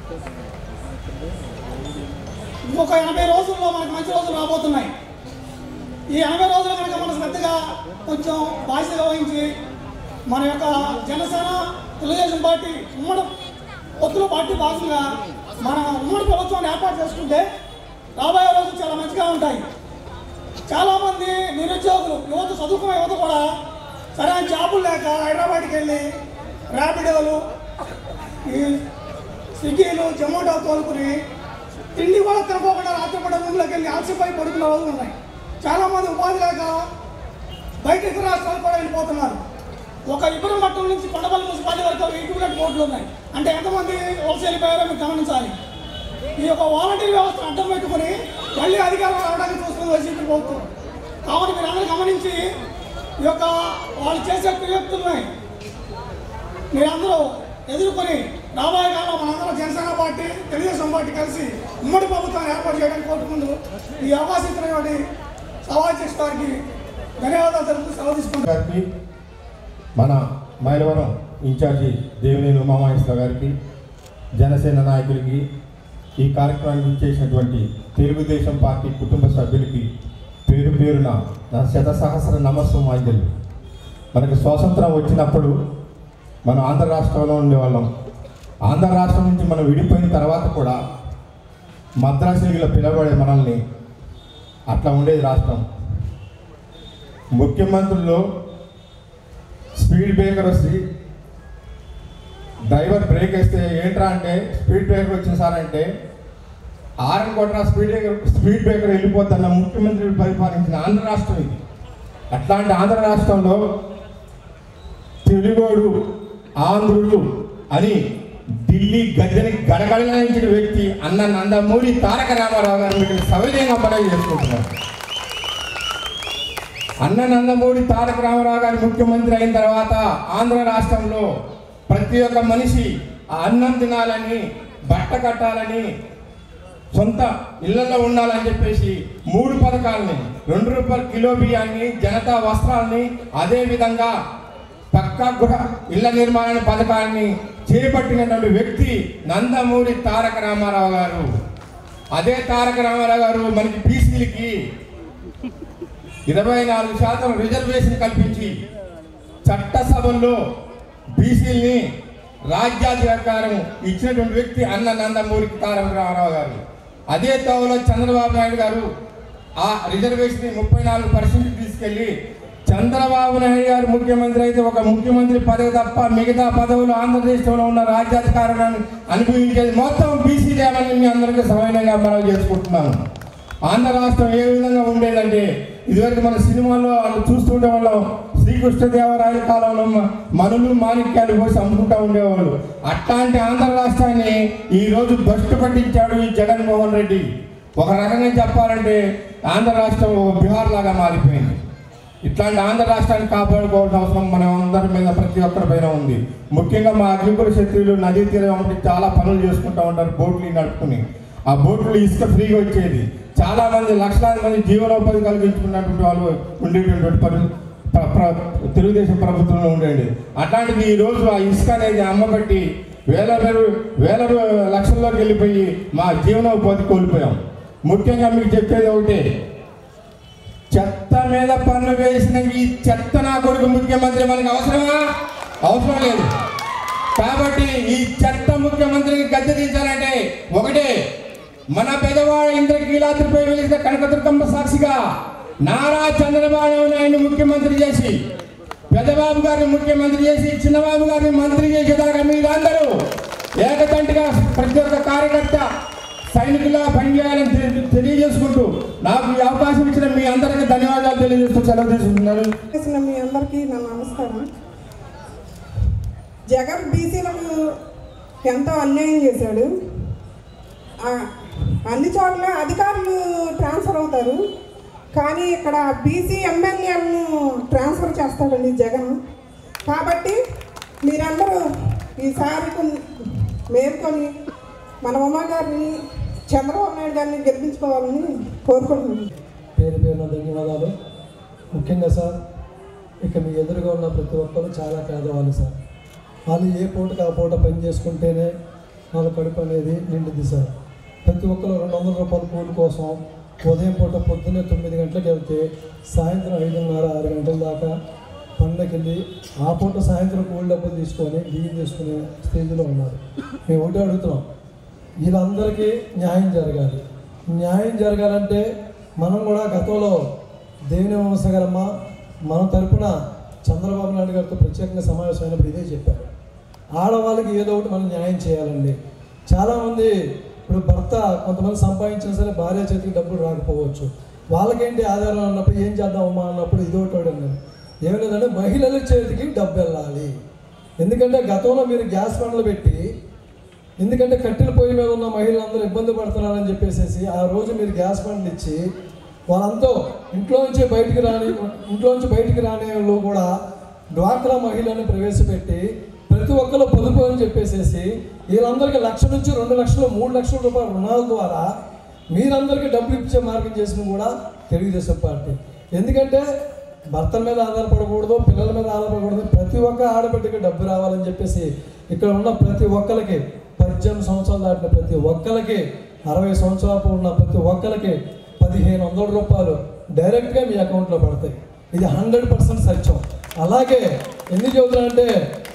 S5: ఇంకొక ఎనభై రోజుల్లో మనకు మంచి రోజులు రాబోతున్నాయి ఈ ఎనభై రోజులు కనుక మన శ్రద్ధగా కొంచెం బాధ్యతగా వహించి మన యొక్క జనసేన తెలుగుదేశం పార్టీ ఉమ్మడి పొత్తుల పార్టీ భాగంగా మన ఉమ్మడి ప్రభుత్వాన్ని ఏర్పాటు చేసుకుంటే రాబోయే రోజులు చాలా మంచిగా ఉంటాయి చాలామంది నిరుద్యోగులు యువత చదువుకున్న యువత కూడా సరైన జాబులు లేక హైదరాబాద్కి వెళ్ళి ర్యాపిడోలు ఈ స్విగ్గీలు జొమాటో తోలుకుని తిండి కూడా తినకోకుండా రాత్రిపూట రూమ్లోకి వెళ్ళి అలసిపోయి పడుకున్న రోజులు ఉన్నాయి చాలామంది ఉపాధి లేక బయట ఇతర రాష్ట్రాలు కూడా వెళ్ళిపోతున్నారు ఒక ఇబ్బంది మట్టం నుంచి కొండపల్లి మున్సిపాలిటీ వరకు ఈక్విలెంట్ బోర్డులు ఉన్నాయి అంటే ఎంతమంది వలస వెళ్ళిపోయారో మీరు గమనించాలి ఈ యొక్క వాలంటీర్ వ్యవస్థ అడ్డం పెట్టుకుని మళ్ళీ అధికారం రావడానికి చూస్తుంది వైసీపీ ప్రభుత్వం కావున మీరు అందరూ గమనించి ఈ యొక్క వాళ్ళు చేసే ప్రయత్నాలని మీరందరూ ఎదుర్కొని రాబోయే కాలంలో మనందరం జనసేన పార్టీ తెలుగుదేశం పార్టీ కలిసి ఉమ్మడి ప్రభుత్వాన్ని ఏర్పాటు చేయడానికి కోరుకుంటూ ఈ అవకాశం ఇచ్చినటువంటి సభాధ్యక్ష గారికి ధన్యవాదాలు తెలుపుతూ సెలవు తీసుకుంటాను
S6: గారికి మన మైలవరం ఇన్ఛార్జి దేవినేని ఉమామహేశ్వర గారికి జనసేన నాయకులకి ఈ కార్యక్రమానికి ఇచ్చేసినటువంటి తెలుగుదేశం పార్టీ కుటుంబ సభ్యులకి పేరు పేరున నా శత సహస్ర నమస్సుమాంజలు మనకి స్వాతంత్రం వచ్చినప్పుడు మనం ఆంధ్ర రాష్ట్రంలో ఉండేవాళ్ళం ఆంధ్ర రాష్ట్రం నుంచి మనం విడిపోయిన తర్వాత కూడా మద్రాసులో పిలవబడే మనల్ని అట్లా ఉండేది రాష్ట్రం ముఖ్యమంత్రులు స్పీడ్ బ్రేకర్ వస్తుంది డ్రైవర్ బ్రేక్ వేస్తే ఏంట్రా అంటే స్పీడ్ బ్రేకర్ వచ్చింది సార్ అంటే ఆరన్ కొట్టిన స్పీడ్ బ్రేకర్ స్పీడ్ బ్రేకర్ వెళ్ళిపోతున్న ముఖ్యమంత్రి పరిపాలించిన ఆంధ్ర రాష్ట్రం ఇది అట్లాంటి ఆంధ్ర రాష్ట్రంలో తెలుగోడు ఆంధ్రుడు అని ఢిల్లీ గద్దెని గడగడలాయించిన వ్యక్తి అన్న నందమూరి తారక రామారావు గారు మీకు సవినయంగా మనవి చేసుకుంటున్నారు అన్న నందమూరి తారక రామారావు గారు ముఖ్యమంత్రి అయిన తర్వాత ఆంధ్ర రాష్ట్రంలో ప్రతి ఒక్క మనిషి ఆ అన్నం తినాలని బట్ట కట్టాలని సొంత ఇళ్లలో ఉండాలని చెప్పేసి మూడు పథకాలని రెండు రూపాయల కిలో బియ్యాన్ని జనతా వస్త్రాలని అదేవిధంగా పక్కా గృహ ఇళ్ల నిర్మాణ పథకాన్ని చేపట్టినటువంటి వ్యక్తి నందమూరి తారక రామారావు గారు అదే తారక రామారావు గారు మనకి బీసీలకి ఇరవై నాలుగు శాతం రిజర్వేషన్ కల్పించి చట్టసభల్లో బీసీల్ని రాజ్యాధికారం ఇచ్చినటువంటి వ్యక్తి అన్న నందమూరి తారక రామారావు గారు అదే తోవలో చంద్రబాబు నాయుడు గారు ఆ రిజర్వేషన్ ముప్పై నాలుగు పర్సెంట్ తీసుకెళ్లి చంద్రబాబు నాయుడు గారు ముఖ్యమంత్రి అయితే ఒక ముఖ్యమంత్రి పదవి తప్ప మిగతా పదవులు ఆంధ్రదేశంలో ఉన్న రాజ్యాధికారాన్ని అనుభవించేది మొత్తం బీసీ లేవని మీ అందరికీ సమైనంగా మనం చేసుకుంటున్నాను ఆంధ్ర రాష్ట్రం ఏ విధంగా ఉండేదంటే ఇదివరకు మన సినిమాల్లో వాళ్ళు చూస్తుండే వాళ్ళం శ్రీకృష్ణదేవరాయల కాలంలో మ- మనులు మాణిక్యాలు పోసి అమ్ముకుంటా ఉండేవాళ్ళు అట్లాంటి ఆంధ్ర రాష్ట్రాన్ని ఈ రోజు భ్రష్టు పట్టించాడు ఈ జగన్మోహన్ రెడ్డి ఒక రకంగా చెప్పాలంటే ఆంధ్ర రాష్ట్రం ఒక బీహార్ లాగా మారిపోయింది ఇట్లాంటి ఆంధ్ర రాష్ట్రాన్ని కాపాడుకోవాల్సిన అవసరం మన అందరి మీద ప్రతి ఒక్కరి పైన ఉంది ముఖ్యంగా మా అగ్నికుల శత్రువులు నదీ తీరం వంటి చాలా పనులు చేసుకుంటూ ఉంటారు బోట్లు నడుపుకుని ఆ బోట్లు ఇసుక ఫ్రీగా వచ్చేది చాలా మంది లక్షలాది మంది జీవనోపాధి కలిగించుకున్నటువంటి వాళ్ళు ఉండేటటువంటి పరి ప్ర- ప్ర- తెలుగుదేశం ప్రభుత్వంలో ఉండేది అట్లాంటిది ఈ రోజు ఆ ఇసుక అనేది అమ్మబట్టి వేల వేలు వేల రూ- లక్షల్లోకి వెళ్ళిపోయి మా జీవనోపాధి కోల్పోయాం ముఖ్యంగా మీకు చెప్పేది ఒకటే చెత్త మీద పన్ను వేసిన ఈ చెత్త నా కొడుకు ముఖ్యమంత్రి మనకు అవసరమా అవసరం లేదు కాబట్టి ఈ చెత్త ముఖ్యమంత్రికి గద్దె దించాలంటే ఒకటే మన పెదవాడ ఇంద్రకీలాద్రిపై వెలిసిన కనకదుర్గమ్మ సాక్షిగా నారా చంద్రబాబు నాయుడు ముఖ్యమంత్రి చేసి పెద్దబాబు గారిని ముఖ్యమంత్రి చేసి చిన్నబాబు గారిని మంత్రి చేసేదాకా మీరందరూ ఏకతంటిగా ప్రతి ఒక్క కార్యకర్త సైనికులా పనిచేయాలని తెలి- తెలియజేసుకుంటూ నాకు ఈ అవకాశం ఇచ్చిన మీ అందరికీ ధన్యవాదాలు తెలియజేస్తూ సెలవు తీసుకుంటున్నాను
S7: చేసిన మీ అందరికీ నా నమస్కారం జగన్ బీసీలకు ఎంతో అన్యాయం చేశాడు ఆ, అన్ని చోట్ల అధికారులు ట్రాన్స్ఫర్ అవుతారు కానీ ఇక్కడ బీసీ ఎమ్మెల్యేలను ట్రాన్స్ఫర్ చేస్తాడండి జగన్ కాబట్టి మీరందరూ ఈసారి కొన్ని మేల్కొని మన ఉమ్మ గారిని చంద్రబాబు నాయుడు గారిని గెలిపించుకోవాలని కోరుకుంటున్నాను
S8: పేరు పేరున ధన్యవాదాలు ముఖ్యంగా సార్ ఇక మీ ఎదురుగా ఉన్న ప్రతి ఒక్కరు చాలా పేదవాళ్ళు సార్ వాళ్ళు ఏ పూటకి ఆ పూట పని చేసుకుంటేనే వాళ్ళ కడుపు అనేది నిండుది సార్ ప్రతి ఒక్కరు రెండు వందల రూపాయల కూలి కోసం ఉదయం పూట పొద్దున్నే తొమ్మిది గంటలకు వెళ్తే సాయంత్రం ఐదున్నర ఆరు గంటల దాకా పండ్లకి వెళ్ళి ఆ పూట సాయంత్రం కూలి డబ్బులు తీసుకొని బియ్యం తీసుకునే స్టేజ్లో ఉన్నారు మేము ఒకటి అడుగుతున్నాం వీళ్ళందరికీ న్యాయం జరగాలి న్యాయం జరగాలంటే మనం కూడా గతంలో దేవుని వంశగారమ్మ మన తరపున చంద్రబాబు నాయుడు గారితో ప్రత్యేకంగా సమావేశం అయినప్పుడు ఇదే చెప్పారు ఆడవాళ్ళకి ఏదో ఒకటి మనం న్యాయం చేయాలండి చాలామంది ఇప్పుడు భర్త కొంతమంది సంపాదించినా సరే భార్య చేతికి డబ్బులు రాకపోవచ్చు వాళ్ళకేంటి ఆధారం అన్నప్పుడు ఏం చేద్దామమ్మా అన్నప్పుడు ఇది ఒకటి అన్నారు ఏమి లేదంటే మహిళల చేతికి డబ్బు వెళ్ళాలి ఎందుకంటే గతంలో మీరు గ్యాస్ బండ్లు పెట్టి ఎందుకంటే కట్టెల పొయ్యి మీద ఉన్న మహిళలందరూ ఇబ్బంది పడుతున్నారని చెప్పేసి ఆ రోజు మీరు గ్యాస్ బండ్లు ఇచ్చి వాళ్ళంతా ఇంట్లో నుంచి బయటికి రాని ఇంట్లో నుంచి బయటికి రాని వాళ్ళు కూడా డ్వాక్రా మహిళలను ప్రవేశపెట్టి ప్రతి ఒక్కరు పొదుపు అని చెప్పేసేసి వీళ్ళందరికీ లక్ష నుంచి రెండు లక్షలు మూడు లక్షల రూపాయల రుణాల ద్వారా మీరందరికీ డబ్బులు ఇచ్చే మార్గం చేసిన కూడా తెలుగుదేశం పార్టీ ఎందుకంటే భర్త మీద ఆధారపడకూడదు పిల్లల మీద ఆధారపడకూడదు ప్రతి ఒక్క ఆడబిడ్డకి డబ్బు రావాలని చెప్పేసి ఇక్కడ ఉన్న ప్రతి ఒక్కరికి పద్దెనిమిది సంవత్సరాలు దాటిన ప్రతి ఒక్కరికి అరవై సంవత్సరాలు ఉన్న ప్రతి ఒక్కరికి పదిహేను వందల రూపాయలు డైరెక్ట్గా మీ అకౌంట్లో పడతాయి ఇది హండ్రెడ్ పర్సెంట్ సత్యం అలాగే ఎందుకు చెబుతున్నా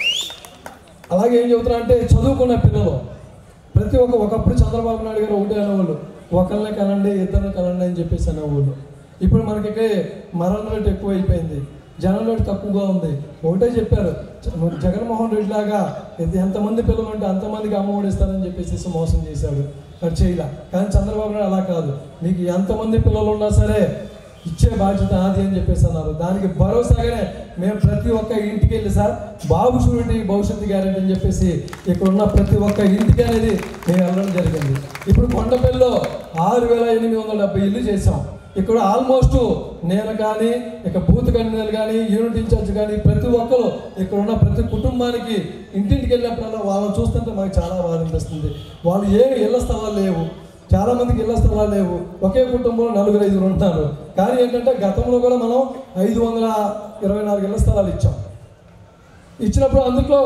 S8: అలాగే ఏం చెబుతున్నా అంటే చదువుకున్న పిల్లలు ప్రతి ఒక్క ఒకప్పుడు చంద్రబాబు నాయుడు గారు ఒకటే అనేవాళ్ళు ఒకరిని కనండి ఇద్దరిని కనండి అని చెప్పేసి అనేవాళ్ళు ఇప్పుడు మనకి మరణ రేటు ఎక్కువ అయిపోయింది జనం రేటు తక్కువగా ఉంది ఒకటే చెప్పారు జ- జగన్మోహన్ రెడ్డి లాగా ఎంత- ఎంతమంది పిల్లలు ఉంటే అంతమందికి అమ్మఒడి ఇస్తారని చెప్పేసి మోసం చేశాడు అది చేయలే కానీ చంద్రబాబు నాయుడు అలా కాదు మీకు ఎంతమంది పిల్లలు ఉన్నా సరే ఇచ్చే బాధ్యత నాది అని చెప్పేసి అన్నారు దానికి భరోసాగానే మేము ప్రతి ఒక్క ఇంటికి వెళ్ళి సార్ బాబు షూరిటీ భవిష్యత్తు గ్యారెంటీ అని చెప్పేసి ఇక్కడ ఉన్న ప్రతి ఒక్క ఇంటికి అనేది మేము వెళ్ళడం జరిగింది ఇప్పుడు కొండపల్లిలో ఆరు వేల ఎనిమిది వందల డెబ్బై ఇల్లు చేసాం ఇక్కడ ఆల్మోస్ట్ నేను కానీ ఇక బూత్ కన్వీనర్ కానీ యూనిట్ ఇన్ఛార్జ్ కానీ ప్రతి ఒక్కరు ఇక్కడ ఉన్న ప్రతి కుటుంబానికి ఇంటింటికి వెళ్ళినప్పుడల్లా వాళ్ళని చూస్తుంటే మాకు చాలా బాధ అనిపిస్తుంది వాళ్ళు ఏ ఇళ్ల స్థలాలు లేవు చాలా మందికి ఇళ్ల స్థలాలు లేవు ఒకే కుటుంబంలో నలుగురు ఐదుగురు ఉంటున్నారు కానీ ఏంటంటే గతంలో కూడా మనం ఐదు వందల ఇరవై నాలుగు ఇళ్ల స్థలాలు ఇచ్చాం ఇచ్చినప్పుడు అందులో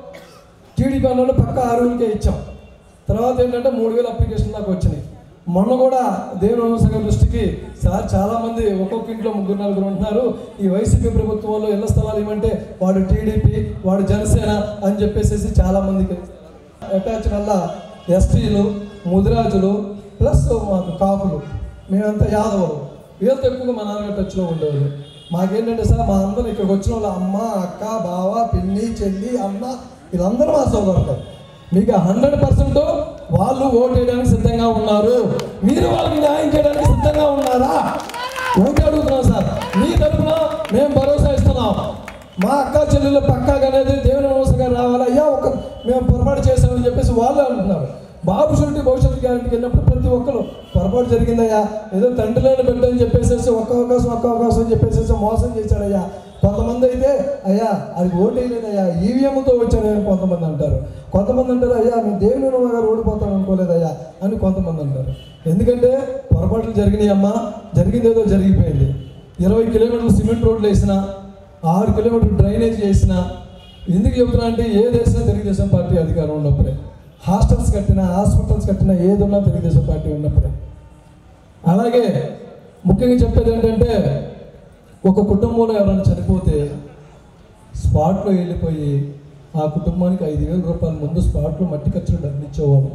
S8: టీడీపీ అన్నోళ్ళు పక్క ఆరుగురికే ఇచ్చాం తర్వాత ఏంటంటే మూడు వేల అప్లికేషన్ దాకా వచ్చినాయి మొన్న కూడా దేవుని వంశ దృష్టికి సార్ చాలా మంది ఒక్కొక్క ఇంట్లో ముగ్గురు నలుగురు ఉంటున్నారు ఈ వైసీపీ ప్రభుత్వంలో ఇళ్ల స్థలాలు ఇవ్వంటే వాడు టీడీపీ వాడు జనసేన అని చెప్పేసి చాలా మందికి అటాచ్ వల్ల ఎస్టీలు ముదిరాజులు ప్లస్ మాకు కాపులు మేమంతా యాదవులు వీళ్ళతో ఎక్కువగా మా నాన్నగారు టచ్లో ఉండేవాళ్ళు మాకేంటంటే సార్ మా అందరం ఇక్కడికి వచ్చిన వాళ్ళు అమ్మ అక్క బావ పిన్ని చెల్లి అమ్మ వీళ్ళందరూ మా సోదరులు మీకు హండ్రెడ్ పర్సెంట్ వాళ్ళు ఓటు వేయడానికి సిద్ధంగా ఉన్నారు మీరు వాళ్ళకి న్యాయం చేయడానికి సిద్ధంగా ఉన్నారా ఓటు అడుగుతున్నాం సార్ మీ తరఫున మేము భరోసా ఇస్తున్నాం మా అక్క చెల్లెలు పక్కాగా అనేది దేవుని వంశం గారు రావాలి అయ్యా ఒక మేము పొరపాటు చేశామని చెప్పేసి వాళ్ళు అంటున్నారు బాబు షూరిటీ భవిష్యత్తు గ్యారెంటీకి వెళ్ళినప్పుడు ప్రతి ఒక్కరు పొరపాటు జరిగిందయ్యా ఏదో తండ్రిలోని బిడ్డ అని చెప్పేసి ఒక్క అవకాశం ఒక్క అవకాశం అని చెప్పేసి మోసం చేశాడయ్యా కొంతమంది అయితే అయ్యా అది ఓటు వేయలేదయ్యా ఈవీఎంతో వచ్చాడని కొంతమంది అంటారు కొంతమంది అంటారు అయ్యా మేము దేవుని వంశం గారు ఓడిపోతాం అనుకోలేదయ్యా అని కొంతమంది అంటారు ఎందుకంటే పొరపాట్లు జరిగినాయి అమ్మా జరిగింది ఏదో జరిగిపోయింది ఇరవై కిలోమీటర్లు సిమెంట్ రోడ్లు వేసినా ఆరు కిలోమీటర్లు డ్రైనేజ్ చేసిన ఎందుకు చెబుతున్నా అంటే ఏ దేశం తెలుగుదేశం పార్టీ అధికారం ఉన్నప్పుడే హాస్టల్స్ కట్టినా హాస్పిటల్స్ కట్టినా ఏదున్నా తెలుగుదేశం పార్టీ ఉన్నప్పుడే అలాగే ముఖ్యంగా చెప్పేది ఏంటంటే ఒక కుటుంబంలో ఎవరైనా చనిపోతే స్పాట్లో వెళ్ళిపోయి ఆ కుటుంబానికి ఐదు వేల రూపాయల ముందు స్పాట్లో మట్టి ఖర్చులు డబ్బులు ఇచ్చేవాళ్ళు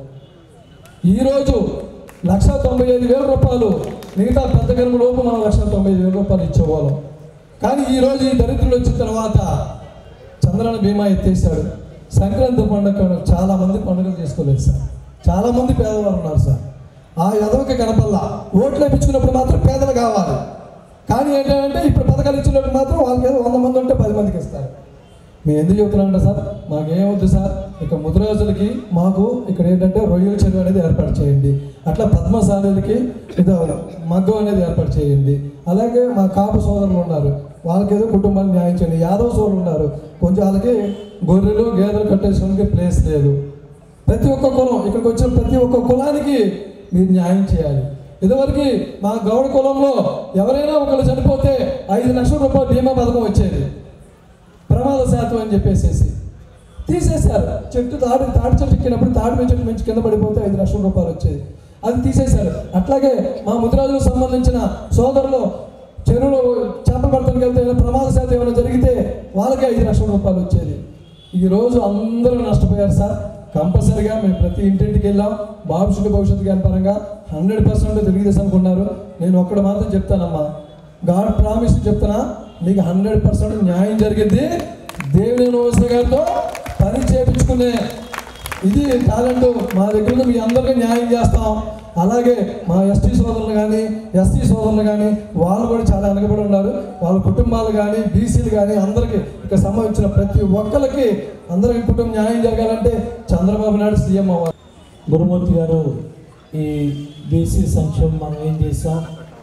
S8: ఈరోజు లక్ష తొంభై ఐదు వేల రూపాయలు మిగతా పెద్ద గనుమ లోపు మనం లక్ష తొంభై ఐదు వేల రూపాయలు ఇచ్చేవాళ్ళం కానీ ఈరోజు ఈ దరిద్రులు వచ్చిన తర్వాత చంద్రన బీమా ఎత్తేసాడు సంక్రాంతి పండుగ చాలా మంది పండుగలు చేసుకోలేదు సార్ చాలా మంది పేదవారు ఉన్నారు సార్ ఆ ఎదవకి కనపల్లా ఓట్లు వేయించుకున్నప్పుడు మాత్రం పేదలు కావాలి కానీ ఏంటంటే ఇప్పుడు పథకాలు ఇచ్చినప్పుడు మాత్రం వాళ్ళకి ఏదో వంద మంది ఉంటే పది మందికి ఇస్తారు మేము ఎందుకు చెబుతున్నామంటే సార్ మాకేమొద్దు సార్ ఇక ముద్రాజులకి మాకు ఇక్కడ ఏంటంటే రొయ్యల చెరువు అనేది ఏర్పాటు చేయండి అట్లా పద్మశాలులకి ఇది మగ్గం అనేది ఏర్పాటు చేయండి అలాగే మా కాపు సోదరులు ఉన్నారు వాళ్ళకి ఏదో కుటుంబాన్ని న్యాయం చేయండి యాదవ సోదరులు ఉన్నారు కొంచెం వాళ్ళకి గొర్రెలు గేదెలు కట్టేసుకోవడానికి ప్లేస్ లేదు ప్రతి ఒక్క కులం ఇక్కడికి వచ్చిన ప్రతి ఒక్క కులానికి మీరు న్యాయం చేయాలి ఇదివరకు మా గౌడ కులంలో ఎవరైనా ఒకరు చనిపోతే ఐదు లక్షల రూపాయలు బీమా పథకం వచ్చేది ప్రమాద శాతం అని చెప్పేసేసి తీసేశారు చెట్టు తాడు తాడి చెట్టు ఎక్కినప్పుడు తాడి మీద చెట్టు నుంచి కింద పడిపోతే ఐదు లక్షల రూపాయలు వచ్చేది అది తీసేశారు అట్లాగే మా ముద్రాజులకు సంబంధించిన సోదరులు చెరువులో చేపలు పడతానికి వెళ్తే ఏదైనా ప్రమాద శాతం ఏమైనా జరిగితే వాళ్ళకి ఐదు లక్షల రూపాయలు వచ్చేది ఈ రోజు అందరూ నష్టపోయారు సార్ కంపల్సరిగా మేము ప్రతి ఇంటింటికి వెళ్ళాం భవిష్యత్తు భవిష్యత్తు జ్ఞాన పరంగా హండ్రెడ్ పర్సెంట్ తెలుగుదేశం ఉన్నారు నేను ఒక్కడ మాత్రం చెప్తానమ్మా గాడ్ ప్రామిస్ చెప్తున్నా మీకు హండ్రెడ్ పర్సెంట్ న్యాయం జరిగింది దేవుని నమస్తే గారితో పని చేపించుకునే ఇది టాలెంట్ మా దగ్గర ఉంది. మీ అందరికీ న్యాయం చేస్తాం అలాగే మా ఎస్టీ సోదరులు కానీ ఎస్టీ సోదరులు కానీ వాళ్ళు కూడా చాలా వెనకబడి ఉన్నారు వాళ్ళ కుటుంబాలు కానీ బీసీలు కానీ అందరికీ ఇక్కడ సంబంధించిన ప్రతి ఒక్కరికి అందరికీ కుటుంబం న్యాయం జరగాలంటే చంద్రబాబు నాయుడు సీఎం అవ్వాలి
S9: గురుమూర్తి గారు ఈ బీసీ సంక్షేమం మనం ఏం చేసాం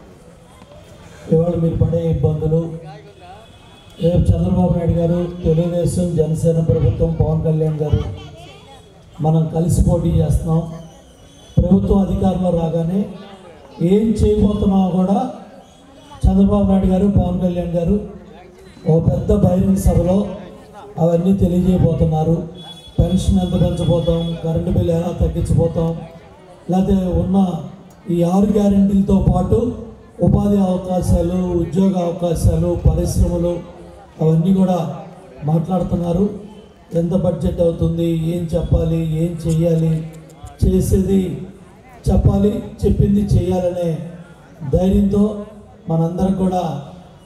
S9: ఇవాళ మీరు పడే ఇబ్బందులు రేపు చంద్రబాబు నాయుడు గారు తెలుగుదేశం జనసేన ప్రభుత్వం పవన్ కళ్యాణ్ గారు మనం కలిసి పోటీ చేస్తున్నాం ప్రభుత్వం అధికారంలో రాగానే ఏం చేయబోతున్నామో కూడా చంద్రబాబు నాయుడు గారు పవన్ కళ్యాణ్ గారు ఓ పెద్ద బహిరంగ సభలో అవన్నీ తెలియజేయబోతున్నారు పెన్షన్ ఎంత పెంచబోతాం కరెంటు బిల్లు ఎలా తగ్గించబోతాం లేకపోతే ఉన్న ఈ ఆరు గ్యారెంటీలతో పాటు ఉపాధి అవకాశాలు ఉద్యోగ అవకాశాలు పరిశ్రమలు అవన్నీ కూడా మాట్లాడుతున్నారు ఎంత బడ్జెట్ అవుతుంది ఏం చెప్పాలి ఏం చెయ్యాలి చేసేది చెప్పాలి చెప్పింది చేయాలనే ధైర్యంతో మనందరం కూడా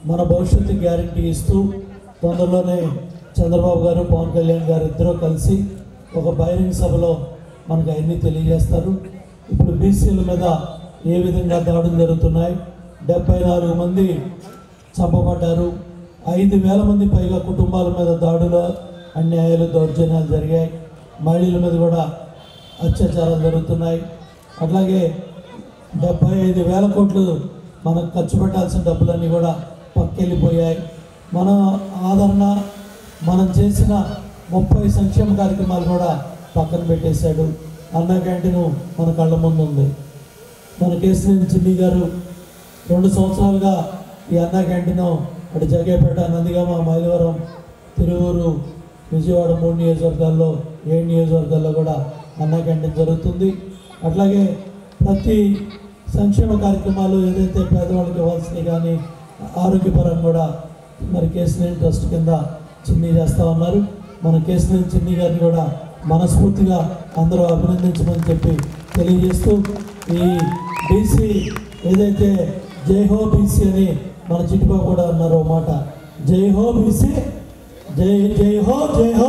S9: మన భవిష్యత్తు గ్యారంటీ ఇస్తూ తొందరలోనే చంద్రబాబు గారు పవన్ కళ్యాణ్ గారు ఇద్దరూ కలిసి ఒక బహిరంగ సభలో మనకు అవన్నీ తెలియజేస్తారు ఇప్పుడు బీసీల మీద ఏ విధంగా దాడులు జరుగుతున్నాయి డెబ్బై నాలుగు మంది చంపబడ్డారు ఐదు వేల మంది పైగా కుటుంబాల మీద దాడులు అన్యాయాలు దౌర్జన్యాలు జరిగాయి మహిళల మీద కూడా అత్యాచారాలు జరుగుతున్నాయి అట్లాగే డెబ్బై ఐదు వేల కోట్లు మనకు ఖర్చు పెట్టాల్సిన డబ్బులన్నీ కూడా పక్కెళ్ళిపోయాయి మన ఆదరణ మనం చేసిన ముప్పై సంక్షేమ కార్యక్రమాలు కూడా పక్కన పెట్టేశాడు అన్న క్యాంటీన్ మన కళ్ళ ముందు ఉంది మన కేసీఆర్ చిన్ని గారు రెండు సంవత్సరాలుగా ఈ అన్న క్యాంటీన్ అటు జగేపేట నందిగామ మైలవరం తిరువూరు విజయవాడ మూడు నియోజకవర్గాల్లో ఏడు నియోజకవర్గాల్లో కూడా అన్న క్యాంటీన్ జరుగుతుంది అట్లాగే ప్రతి సంక్షేమ కార్యక్రమాలు ఏదైతే పేదవాళ్ళకి ఇవ్వాల్సినవి కానీ ఆరోగ్యపరంగా కూడా మరి కేసీఆర్ ట్రస్ట్ కింద చిన్ని చేస్తూ ఉన్నారు మన కేసీఆర్ చిన్ని గారిని కూడా మనస్ఫూర్తిగా అందరూ అభినందించమని చెప్పి తెలియజేస్తూ ఈ బీసీ ఏదైతే జై హో బీసీ అని మన చిట్టుబాబు కూడా అన్నారు ఒక మాట జై హో బీసీ జై జై హో జై హో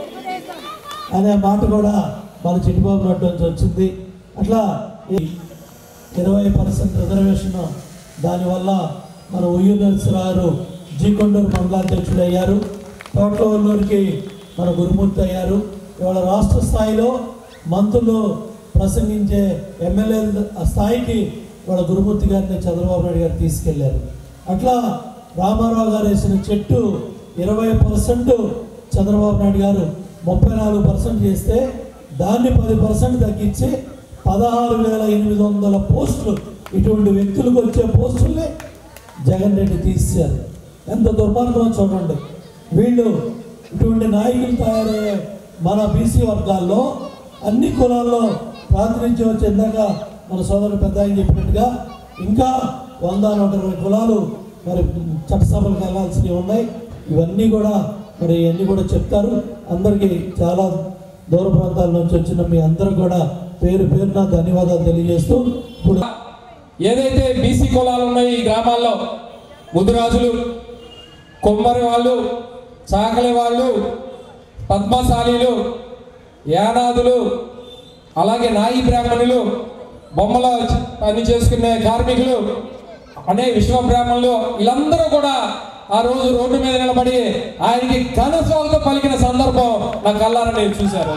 S9: అనే మాట కూడా మన చిట్టుబాబు నోటి నుంచి వచ్చింది అట్లా ఈ ఇరవై పర్సెంట్ రిజర్వేషన్ దానివల్ల మన ఉయ్యూరు నరసరావు జీ కొండూరు మండలాధ్యక్షుడు అయ్యారు తోటలూరికి మన గురుమూర్తి అయ్యారు ఇవాళ రాష్ట్ర స్థాయిలో మంత్రులు ప్రసంగించే ఎమ్మెల్యే స్థాయికి ఇవాళ గురుమూర్తి గారిని చంద్రబాబు నాయుడు గారు తీసుకెళ్లారు అట్లా రామారావు గారు వేసిన చెట్టు ఇరవై పర్సెంట్ చంద్రబాబు నాయుడు గారు ముప్పై నాలుగు పర్సెంట్ చేస్తే దాన్ని పది పర్సెంట్ తగ్గించి పదహారు వేల ఎనిమిది వందల పోస్టులు ఇటువంటి వ్యక్తులకు వచ్చే పోస్టుల్ని జగన్ రెడ్డి తీశారు ఎంత దుర్మార్గమో చూడండి వీళ్ళు ఇటువంటి నాయకులు తయారయ్యే మన బీసీ వర్గాల్లో అన్ని కులాల్లో ప్రాతినిధ్యం వచ్చే ఇందాక మన సోదరుడు పెద్ద ఆయన చెప్పినట్టుగా ఇంకా వంద నూట ఇరవై కులాలు మరి చట్టసభలకు వెళ్ళాల్సినవి ఉన్నాయి ఇవన్నీ కూడా మరి ఇవన్నీ కూడా చెప్తారు అందరికీ చాలా దూర ప్రాంతాల నుంచి వచ్చిన మీ అందరూ కూడా పేరు పేరున ధన్యవాదాలు తెలియజేస్తూ ఇప్పుడు
S10: ఏదైతే బీసీ కులాలు ఉన్నాయో ఈ గ్రామాల్లో ముదిరాజులు కొమ్మరి వాళ్ళు చాకలి వాళ్ళు పద్మశాలీలు యానాదులు అలాగే నాయి బ్రాహ్మణులు బొమ్మల పని చేసుకునే కార్మికులు అనే విశ్వ బ్రాహ్మణులు వీళ్ళందరూ కూడా ఆ రోజు రోడ్డు మీద నిలబడి ఆయనకి ఘనస్వాగతం పలికిన సందర్భం నా కళ్ళారా నేను చూశాను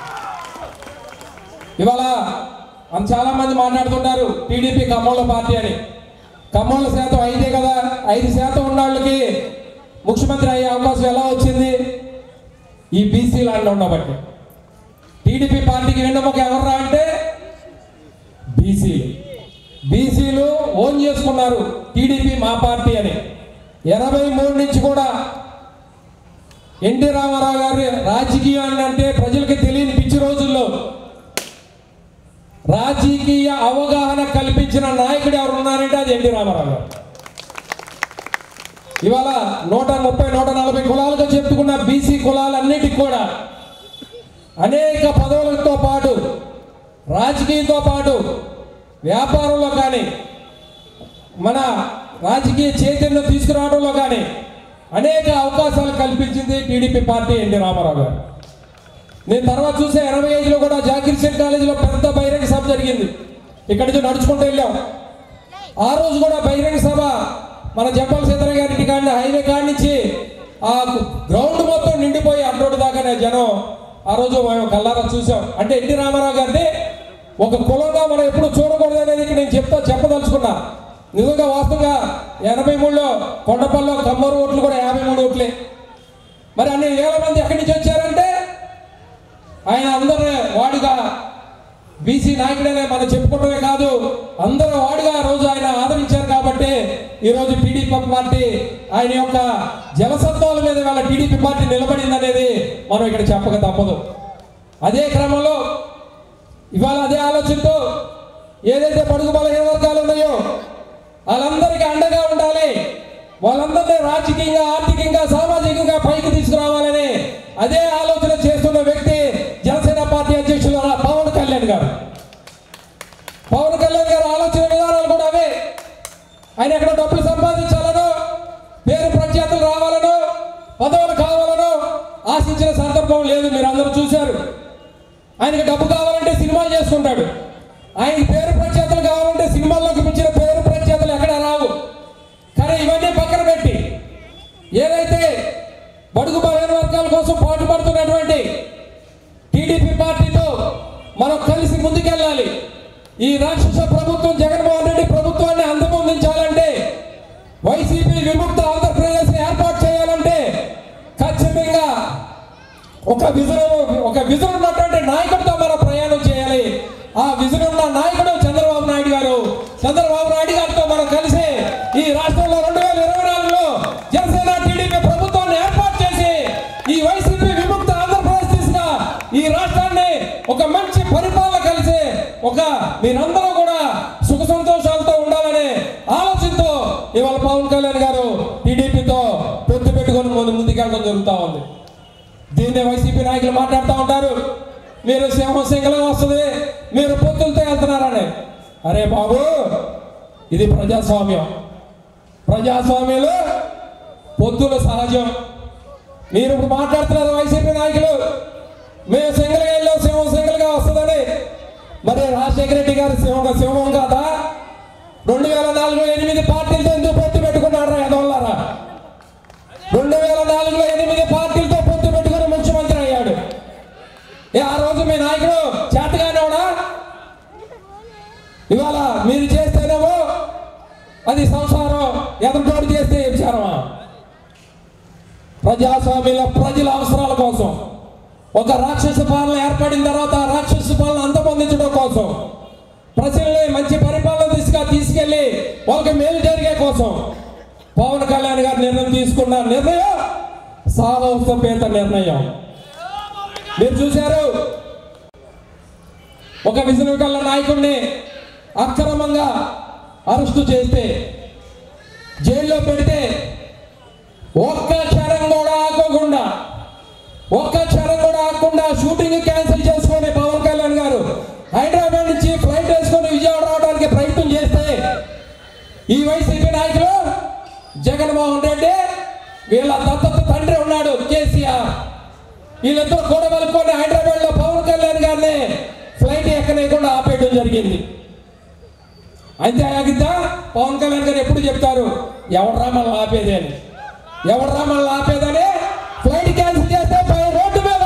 S10: ఇవాళ అని చాలా మంది మాట్లాడుతుంటారు టీడీపీ కమ్మోళ్ళ పార్టీ అని కమ్మోళ్ళ శాతం ఐదే కదా ఐదు శాతం ఉన్న వాళ్ళకి ముఖ్యమంత్రి అయ్యే అవకాశం ఎలా వచ్చింది ఈ బీసీలు అండ ఉండబట్టి టీడీపీ పార్టీకి వెన్నెముక ఎవర్రా అంటే బీసీలు బీసీలు ఓన్ చేసుకున్నారు టీడీపీ మా పార్టీ అని ఎనభై మూడు నుంచి కూడా ఎన్టీ రామారావు గారు రాజకీయాన్ని అంటే ప్రజలకి తెలియని పిచ్చి రోజుల్లో రాజకీయ అవగాహన కల్పించిన నాయకుడు ఎవరు ఉన్నారంటే అది ఎన్టీ రామారావు గారు ఇవాళ నూట ముప్పై నూట నలభై కులాలుగా చెప్పుకున్న బీసీ కులాలన్నిటికి కూడా అనేక పదవులతో పాటు రాజకీయంతో పాటు వ్యాపారంలో కానీ మన రాజకీయ చైతన్యం తీసుకురావడంలో కానీ అనేక అవకాశాలు కల్పించింది టీడీపీ పార్టీ ఎన్టీ రామారావు గారు నేను తర్వాత చూసే ఎనభై ఐదులో కూడా జాకిర్ హుసేన్ కాలేజీలో పెద్ద బహిరంగ సభ జరిగింది ఇక్కడి నుంచి నడుచుకుంటూ వెళ్ళాం ఆ రోజు కూడా బహిరంగ సభ మన జంపాల సీతారాం గారింటి కాడి హైవే కాడి నుంచి ఆ గ్రౌండ్ మొత్తం నిండిపోయి అడ్రోడ్ దాకానే జనం ఆ రోజు మేము కల్లారా చూసాం అంటే ఎన్టీ రామారావు గారిని ఒక కులంగా మనం ఎప్పుడు చూడకూడదు అనేది ఇక్కడ నేను చెప్తా చెప్పదలుచుకున్నా నిజంగా వాస్తవంగా ఎనభై మూడులో కొండపల్లిలో కమ్మరు ఓట్లు కూడా యాభై మూడు ఓట్లే మరి అన్ని వేల మంది ఎక్కడి నుంచి వచ్చారంటే ఆయన అందరూ వాడిగా బీసీ నాయకుడనే మనం చెప్పుకోవడమే కాదు అందరూ వాడిగా ఆ రోజు ఆయన ఆదరించారు కాబట్టి ఈరోజు టీడీపీ పార్టీ ఆయన యొక్క జలసత్వాల మీద వాళ్ళ టీడీపీ పార్టీ నిలబడింది అనేది మనం ఇక్కడ చెప్పక తప్పదు అదే క్రమంలో ఇవాళ అదే ఆలోచనతో ఏదైతే పడుగు బలహీన వర్గాలు ఉన్నాయో వాళ్ళందరికీ అండగా ఉండాలి వాళ్ళందరినీ రాజకీయంగా ఆర్థికంగా సామాజికంగా పైకి తీసుకురావాలని అదే ఆలోచన చేస్తున్న వ్యక్తి జనసేన పార్టీ అధ్యక్షులు పవన్ కళ్యాణ్ గారు పవన్ కళ్యాణ్ గారు ఆలోచన విధానాలు కూడా అవే ఆయన ఎక్కడ డబ్బులు సంపాదించాలనో పదవులు కావాలనో ఆశించిన సందర్భం లేదు మీరు అందరూ చూశారు ఆయనకి డబ్బు కావాలంటే సినిమాలు చేసుకుంటాడు ఆయనకి పేరు ప్రఖ్యాతలు కావాలంటే సినిమాల్లోకి మించిన పేరు ప్రఖ్యాతలు ఎక్కడ రావు కానీ ఇవన్నీ పక్కన పెట్టి ఏదైతే బడుగు బలహీన వర్గాల కోసం పాటుపడుతున్నటువంటి టీడీపీ పార్టీతో మనం కలిసి ముందుకెళ్ళాలి ఈ రాక్షస ప్రభుత్వం జగన్మోహన్ రెడ్డి ప్రభుత్వాన్ని అంతమొందించాలంటే వైసీపీ విముక్త ఆంధ్రప్రదేశ్ ఏర్పాటు చేయాలంటే ఖచ్చితంగా ఒక విజన్ ఒక విజన్ ఉన్నటువంటి నాయకుడితో మనం ప్రయాణం చేయాలి ఆ విజన్ ఉన్న నాయకుడు చంద్రబాబు నాయుడు గారు చంద్రబాబు నాయుడు గారితో మనం కలిసి ఈ రాష్ట్రంలో రెండు వేల ఇరవై నాలుగులో జనసేన టీడీపీ ప్రభుత్వాన్ని ఏర్పాటు చేసి ఈ వైసీపీ విముక్త ఆంధ్రప్రదేశ్ దిశగా ఈ రాష్ట్రాన్ని ఒక మంచి పరిపాలన కలిసి ఒక మీరందరూ కూడా సుఖ సంతోషాలతో ఉండాలనే ఆలోచనతో ఇవాళ పవన్ కళ్యాణ్ గారు టీడీపీతో పొత్తు పెట్టుకొని ముందు ముందుకెళ్ళడం జరుగుతూ ఉంది దీన్నే వైసీపీ నాయకులు మాట్లాడుతూ ఉంటారు మీరు సింహం సింగలం వస్తుంది మీరు పొత్తులతో వెళ్తున్నారని అరే బాబు ఇది ప్రజాస్వామ్యం ప్రజాస్వామ్యంలో పొత్తులు సహజం మీరు ఇప్పుడు మాట్లాడుతున్నారు వైసీపీ నాయకులు మేము సింగిల్గా వెళ్ళాం సింహం సింగిల్గా వస్తుందని మరి రాజశేఖర రెడ్డి గారు సింహం సింహం కాదా రెండు వేల నాలుగులో ఎనిమిది పార్టీలతో ఎందుకు పొత్తు పెట్టుకున్నారా ఎదవల్లారా రెండు వేల నాలుగులో ఎనిమిది పార్టీలతో పొత్తు పెట్టుకుని ముఖ్యమంత్రి అయ్యాడు ఏ ఆ రోజు మీ నాయకుడు చేతగానేవాడా ఇవాళ మీరు చేస్తేనేమో అది సంసారం ఎదురుతోడు చేస్తే విచారమా ప్రజాస్వామ్యంలో ప్రజల అవసరాల కోసం ఒక రాక్షస పాలన ఏర్పడిన తర్వాత ఆ రాక్షస పాలన అంతమొందించడం కోసం ప్రజల్ని మంచి పరిపాలన దిశగా తీసుకెళ్లి వాళ్ళకి మేలు జరిగే కోసం పవన్ కళ్యాణ్ గారు నిర్ణయం తీసుకున్న నిర్ణయం సాహసోపేత నిర్ణయం మీరు చూశారు ఒక విజయనగర నాయకుడిని అక్రమంగా అరెస్టు చేస్తే జైల్లో పెడితే ఒక్క క్షణం కూడా ఆగకుండా ఒక్క క్షణం కూడా ఆగకుండా షూటింగ్ క్యాన్సిల్ చేసుకొని పవన్ కళ్యాణ్ గారు హైదరాబాద్ నుంచి ఫ్లైట్ వేసుకొని విజయవాడ రావడానికి ప్రయత్నం చేస్తే ఈ వైసీపీ నాయకులు జగన్మోహన్ రెడ్డి వీళ్ళ దత్తత తండ్రి ఉన్నాడు కేసీఆర్ వీళ్ళిద్దరు కూడా కలుపుకొని హైదరాబాద్ లో పవన్ కళ్యాణ్ గారిని ఫ్లైట్ ఎక్కనేయకుండా ఆపేయడం జరిగింది అయితే ఆగిద్దా పవన్ కళ్యాణ్ గారు ఎప్పుడు చెప్తారు ఎవడరా మనల్ని ఆపేది అని ఎవడరా మనల్ని ఆపేదని ఫ్లైట్ క్యాన్సిల్ చేస్తే పై రోడ్డు మీద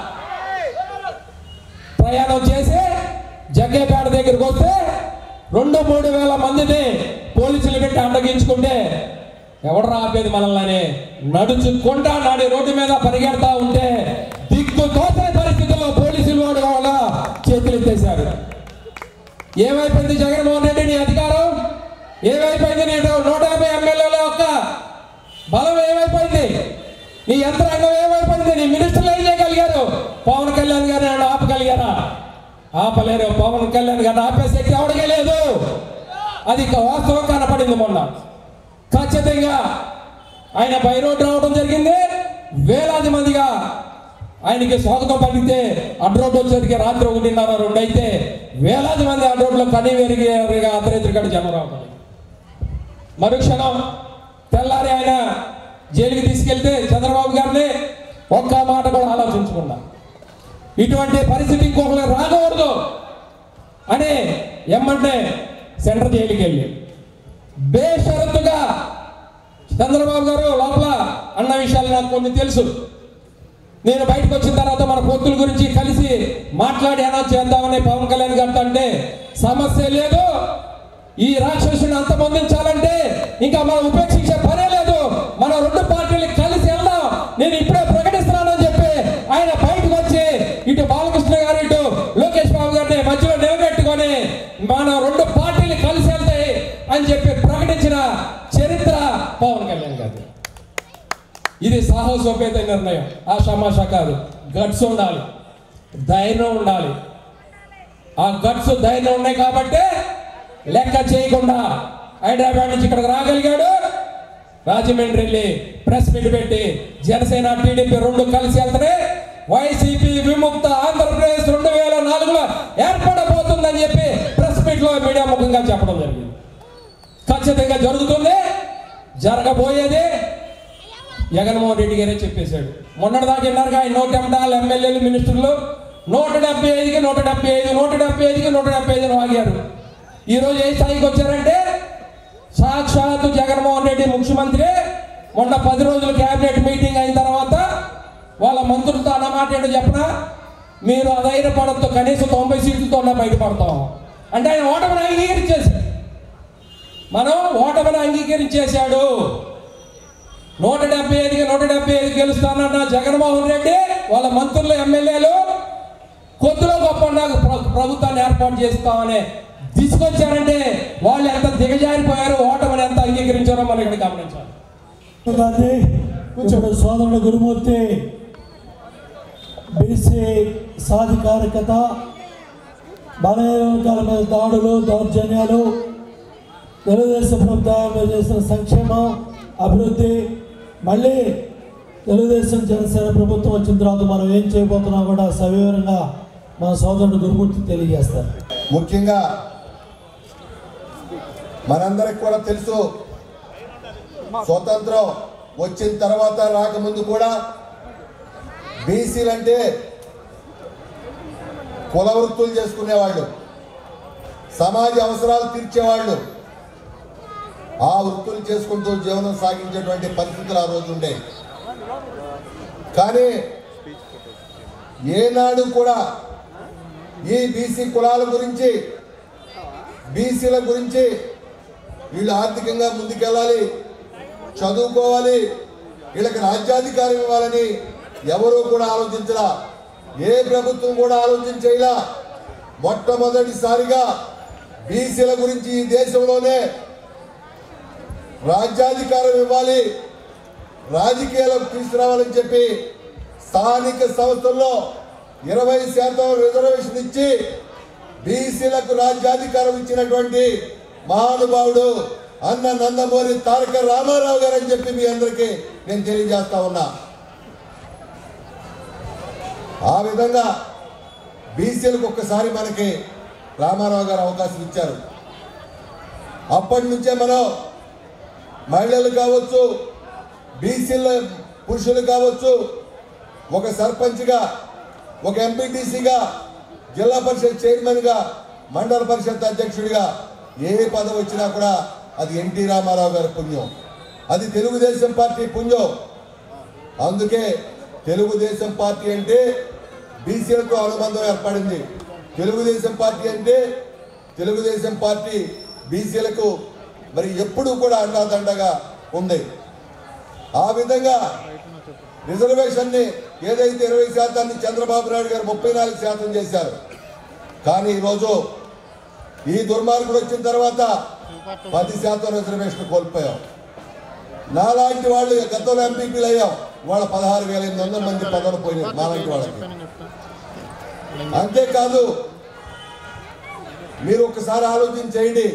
S10: ప్రయాణం చేసి జగ్గేపేట దగ్గరికి వస్తే రెండు మూడు వేల మందిని పోలీసులు పెట్టి అడ్డగించుకుంటే ఎవడరా ఆపేది మనల్ని నడుచుకుంటా నాడి రోడ్డు మీద పరిగెడతా ఉంటే దిక్కు తోచని పరిస్థితుల్లో పోలీసులు వాడు వాళ్ళ చేతులు ఎత్తేశారు ఏమైపోయింది జగన్మోహన్ రెడ్డి నీ అధికారం ఏమైపోయింది నీ నూట యాభై ఎమ్మెల్యేల యొక్క బలం ఏమైపోయింది నీ యంత్రాంగం ఏమైపోయింది నీ మినిస్టర్లు ఏం చేయగలిగారు పవన్ కళ్యాణ్ గారిని ఆయన ఆపగలిగారా ఆపలేరు పవన్ కళ్యాణ్ గారిని ఆపే శక్తి ఎవరికే లేదు అది ఇక వాస్తవం కనపడింది మొన్న ఖచ్చితంగా ఆయన బై రోడ్ రావడం జరిగింది వేలాది మందిగా ఆయనకి స్వాగతం పలికితే అడ్డు రోడ్డు వచ్చేసరికి రాత్రి ఒకటిన్నర రెండు అయితే వేలాది మంది అడ్డు రోడ్లో కనీ వెరిగిగా అర్ధరేత్రికాడు జనం రావడం మరుక్షణం తెల్లారి ఆయన జైలుకి తీసుకెళ్తే చంద్రబాబు గారిని ఒక్క మాట కూడా ఆలోచించకుండా ఇటువంటి పరిస్థితి ఇంకొకరు రాకూడదు అని ఎమ్మంటే సెంట్రల్ జైలుకి వెళ్ళి బేషరతుగా చంద్రబాబు గారు లోపల అన్న విషయాలు నాకు కొన్ని తెలుసు నేను బయటకు వచ్చిన తర్వాత మన పొత్తుల గురించి కలిసి మాట్లాడి అనౌన్స్ చేద్దామని పవన్ కళ్యాణ్ గారితో అంటే సమస్య లేదు ఈ రాక్షసుని అంతమొందించాలంటే ఇంకా మనం ఉపేక్షించే పనే లేదు మన రెండు పార్టీలు కలిసి వెళ్దాం నేను ఇప్పుడే ప్రకటిస్తున్నానని చెప్పి ఆయన బయటకు వచ్చి ఇటు బాలకృష్ణ గారు ఇటు లోకేష్ బాబు గారిని మధ్యలో నిలబెట్టుకొని మన రెండు పార్టీలు కలిసి వెళ్తాయి అని చెప్పి ప్రకటించిన చరిత్ర పవన్ కళ్యాణ్ గారి ఇది సాహసోపేత నిర్ణయం ఆ షమాషా కాదు గట్స్ ఉండాలి ధైర్యం ఉండాలి ఆ గట్స్ ధైర్యం ఉన్నాయి కాబట్టి లెక్క చేయకుండా హైదరాబాద్ నుంచి ఇక్కడికి రాగలిగాడు రాజమండ్రి వెళ్ళి ప్రెస్ మీట్ పెట్టి జనసేన టీడీపీ రెండు కలిసి వెళ్తానే వైసీపీ విముక్త ఆంధ్రప్రదేశ్ రెండు వేల నాలుగులో ఏర్పడబోతుందని చెప్పి ప్రెస్ మీట్ లో మీడియా ముఖంగా చెప్పడం జరిగింది ఖచ్చితంగా జరుగుతుంది జరగబోయేది జగన్మోహన్ రెడ్డి గారే చెప్పేశాడు మొన్నటిదాకా విన్నారుగా ఆయన నూట ఎనభై ఎమ్మెల్యేలు మినిస్టర్లు నూట డెబ్బై ఐదుకి నూట డెబ్బై ఐదు నూట డెబ్బై ఐదుకి నూట డెబ్బై ఐదు ఆగారు ఈరోజు ఏ స్థాయికి వచ్చారంటే సాక్షాత్తు జగన్మోహన్ రెడ్డి ముఖ్యమంత్రి మొన్న పది రోజులు క్యాబినెట్ మీటింగ్ అయిన తర్వాత వాళ్ళ మంత్రులతో అన్నమాట ఏంటో చెప్పనా మీరు అధైర్యపడంతో కనీసం తొంభై సీట్లతో ఉన్నా బయటపడతాం అంటే ఆయన ఓటమిని అంగీకరించేశాడు మనం ఓటమిని అంగీకరించేశాడు నూట డెబ్బై ఐదుకి నూట డెబ్బై ఐదు గెలుస్తానన్న జగన్మోహన్ రెడ్డి వాళ్ళ మంత్రులు ఎమ్మెల్యేలు కొద్దిలో గొప్ప నాకు ప్ర- ప్రభుత్వాన్ని ఏర్పాటు చేస్తామని తీసుకొచ్చారంటే వాళ్ళు ఎంత దిగజారిపోయారు ఓటమిని ఎంత అంగీకరించారో మనం ఇక్కడ గమనించాలి
S9: గాంధీ ఇప్పుడు సోదరుడు గురుమూర్తి బీసీ సాధికారికత బలహీన వర్గాల మీద దాడులు దౌర్జన్యాలు తెలుగుదేశం ప్రభుత్వం చేసిన సంక్షేమం అభివృద్ధి మళ్ళీ తెలుగుదేశం జనసేన ప్రభుత్వం వచ్చిన తర్వాత మనం ఏం చేయబోతున్నాం కూడా సవివరంగా మన సోదరుడు గురుమూర్తి తెలియజేస్తారు
S11: ముఖ్యంగా మనందరికి కూడా తెలుసు స్వతంత్రం వచ్చిన తర్వాత రాకముందు కూడా బీసీలు అంటే కుల వృత్తులు చేసుకునేవాళ్ళు సమాజ అవసరాలు తీర్చేవాళ్ళు ఆ వృత్తులు చేసుకుంటూ జీవనం సాగించేటువంటి పరిస్థితులు ఆ రోజు ఉండే కానీ ఏనాడు కూడా ఈ బీసీ కులాల గురించి బీసీల గురించి వీళ్ళు ఆర్థికంగా ముందుకెళ్ళాలి చదువుకోవాలి వీళ్ళకి రాజ్యాధికారం ఇవ్వాలని ఎవరూ కూడా ఆలోచించరా ఏ ప్రభుత్వం కూడా ఆలోచించేలా మొట్టమొదటిసారిగా బీసీల గురించి ఈ దేశంలోనే రాజ్యాధికారం ఇవ్వాలి రాజకీయాలకు తీసుకురావాలని చెప్పి స్థానిక సంస్థల్లో ఇరవై శాతం రిజర్వేషన్ ఇచ్చి బీసీలకు రాజ్యాధికారం ఇచ్చినటువంటి మహానుభావుడు అన్న నందమూరి తారక రామారావు గారు అని చెప్పి మీ అందరికీ నేను తెలియజేస్తా ఉన్నా ఆ విధంగా బీసీలకు ఒక్కసారి మనకి రామారావు గారు అవకాశం ఇచ్చారు అప్పటి నుంచే మనం మహిళలు కావచ్చు బీసీల పురుషులు కావచ్చు ఒక సర్పంచ్గా ఒక ఎంపీటీసీగా జిల్లా పరిషత్ చైర్మన్గా మండల పరిషత్ అధ్యక్షుడిగా ఏ పదవి వచ్చినా కూడా అది ఎన్టీ రామారావు గారి పుణ్యం అది తెలుగుదేశం పార్టీ పుణ్యం అందుకే తెలుగుదేశం పార్టీ అంటే బీసీలతో అనుబంధం ఏర్పడింది తెలుగుదేశం పార్టీ అంటే తెలుగుదేశం పార్టీ బీసీలకు మరి ఎప్పుడూ కూడా అండాదండగా ఉంది ఆ విధంగా రిజర్వేషన్ని ఏదైతే ఇరవై శాతాన్ని చంద్రబాబు నాయుడు గారు ముప్పై నాలుగు శాతం చేశారు కానీ ఈరోజు ఈ దుర్మార్గుడు వచ్చిన తర్వాత పది శాతం రిజర్వేషన్ కోల్పోయాం నాలాంటి వాళ్ళు గతంలో ఎంపీపీలు అయ్యాం వాళ్ళ పదహారు వేల ఎనిమిది వందల మంది పదవులు పోయినాయి నాలాంటి వాళ్ళకి అంతేకాదు మీరు ఒకసారి ఆలోచన చేయండి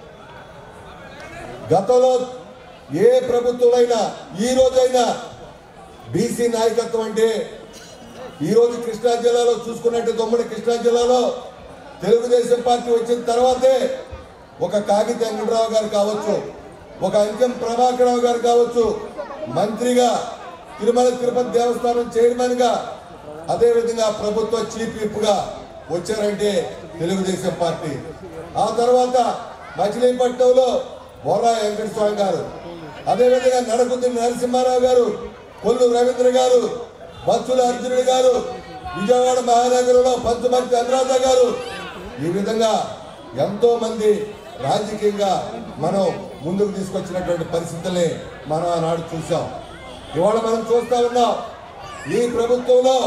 S11: గతంలో ఏ ప్రభుత్వంలో ఈ రోజైనా బీసీ నాయకత్వం అంటే ఈరోజు కృష్ణా జిల్లాలో చూసుకున్నట్టు దొమ్మడి కృష్ణా జిల్లాలో తెలుగుదేశం పార్టీ వచ్చిన తర్వాతే ఒక కాగిత వెంకటరావు గారు కావచ్చు ఒక అంకెం ప్రభాకరరావు గారు కావచ్చు మంత్రిగా తిరుమల తిరుపతి దేవస్థానం చైర్మన్గా అదేవిధంగా ప్రభుత్వ చీఫ్ విప్గా వచ్చారంటే తెలుగుదేశం పార్టీ ఆ తర్వాత మచిలీపట్నంలో బొర్రా వెంకట స్వామి గారు అదేవిధంగా నడకుద్ది నరసింహారావు గారు కొల్లు రవీంద్ర గారు బత్తుల అర్జునుడు గారు విజయవాడ మహానగరంలో పంచమర్తి అనురాధ గారు ఈ విధంగా ఎంతో మంది రాజకీయంగా మనం ముందుకు తీసుకొచ్చినటువంటి పరిస్థితుల్ని మనం ఆనాడు చూసాం ఇవాళ మనం చూస్తా ఉన్నాం ఈ ప్రభుత్వంలో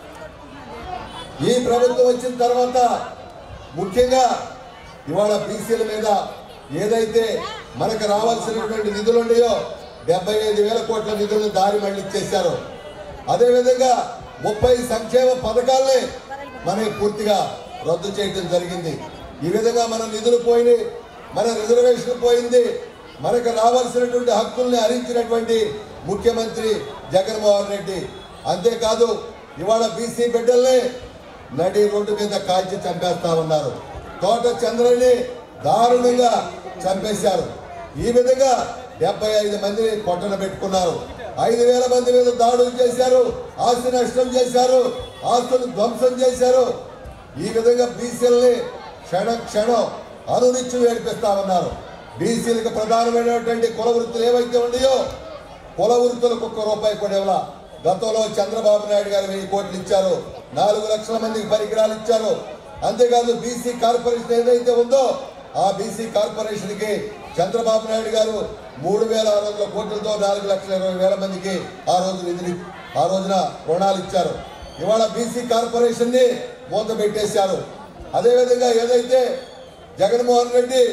S11: ఈ ప్రభుత్వం వచ్చిన తర్వాత ముఖ్యంగా ఇవాళ బీసీల మీద ఏదైతే మనకు రావాల్సినటువంటి నిధులు ఉన్నాయో డెబ్బై ఐదు వేల కోట్ల నిధులను దారి మళ్ళిచ్చేశారు అదేవిధంగా ముప్పై సంక్షేమ పథకాల్ని మనకి పూర్తిగా రద్దు చేయడం జరిగింది ఈ విధంగా మన నిధులు పోయినాయి మన రిజర్వేషన్ పోయింది మనకు రావాల్సినటువంటి హక్కుల్ని హరించినటువంటి ముఖ్యమంత్రి జగన్మోహన్ రెడ్డి అంతేకాదు ఇవాళ బీసీ బిడ్డల్ని నడి రోడ్డు మీద కాల్చి చంపేస్తా ఉన్నారు తోట చంద్రని దారుణంగా చంపేశారు ఈ విధంగా డెబ్బై ఐదు మందిని పొట్టన పెట్టుకున్నారు ఐదు వేల మంది మీద దాడులు చేశారు ఆస్తి నష్టం చేశారు ఆస్తులు ధ్వంసం చేశారు ఈ విధంగా బీసీలని క్షణ క్షణం అనునిత్యం ఏడిపిస్తా ఉన్నారు బీసీలకు ప్రధానమైనటువంటి కుల వృత్తులు ఏవైతే ఉన్నాయో కుల వృత్తులకు ఒక్క రూపాయి కూడా ఇవ్వాల గతంలో చంద్రబాబు నాయుడు గారు వెయ్యి కోట్లు ఇచ్చారు నాలుగు లక్షల మందికి పరికరాలు ఇచ్చారు అంతేకాదు బీసీ కార్పొరేషన్ ఏదైతే ఉందో ఆ బీసీ కార్పొరేషన్కి చంద్రబాబు నాయుడు గారు మూడు వేల ఆరు వందల కోట్లతో నాలుగు లక్షల ఇరవై వేల మందికి ఆ రోజు నిధులు ఆ రోజున రుణాలు ఇచ్చారు ఇవాళ బీసీ కార్పొరేషన్ని మూత పెట్టేశారు అదేవిధంగా ఏదైతే జగన్మోహన్ రెడ్డి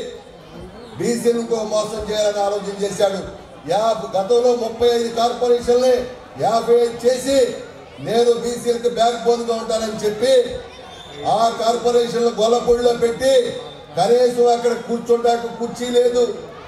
S11: బీసీలకు మోసం చేయాలని ఆలోచన చేశాడు యాభై గతంలో ముప్పై ఐదు కార్పొరేషన్లే యాభై ఐదు చేసి నేను బీసీలకు బ్యాక్ బోన్గా ఉంటానని చెప్పి ఆ కార్పొరేషన్లు గొల్లపొడిలో పెట్టి కనీసం అక్కడ కూర్చోటానికి కుర్చీ లేదు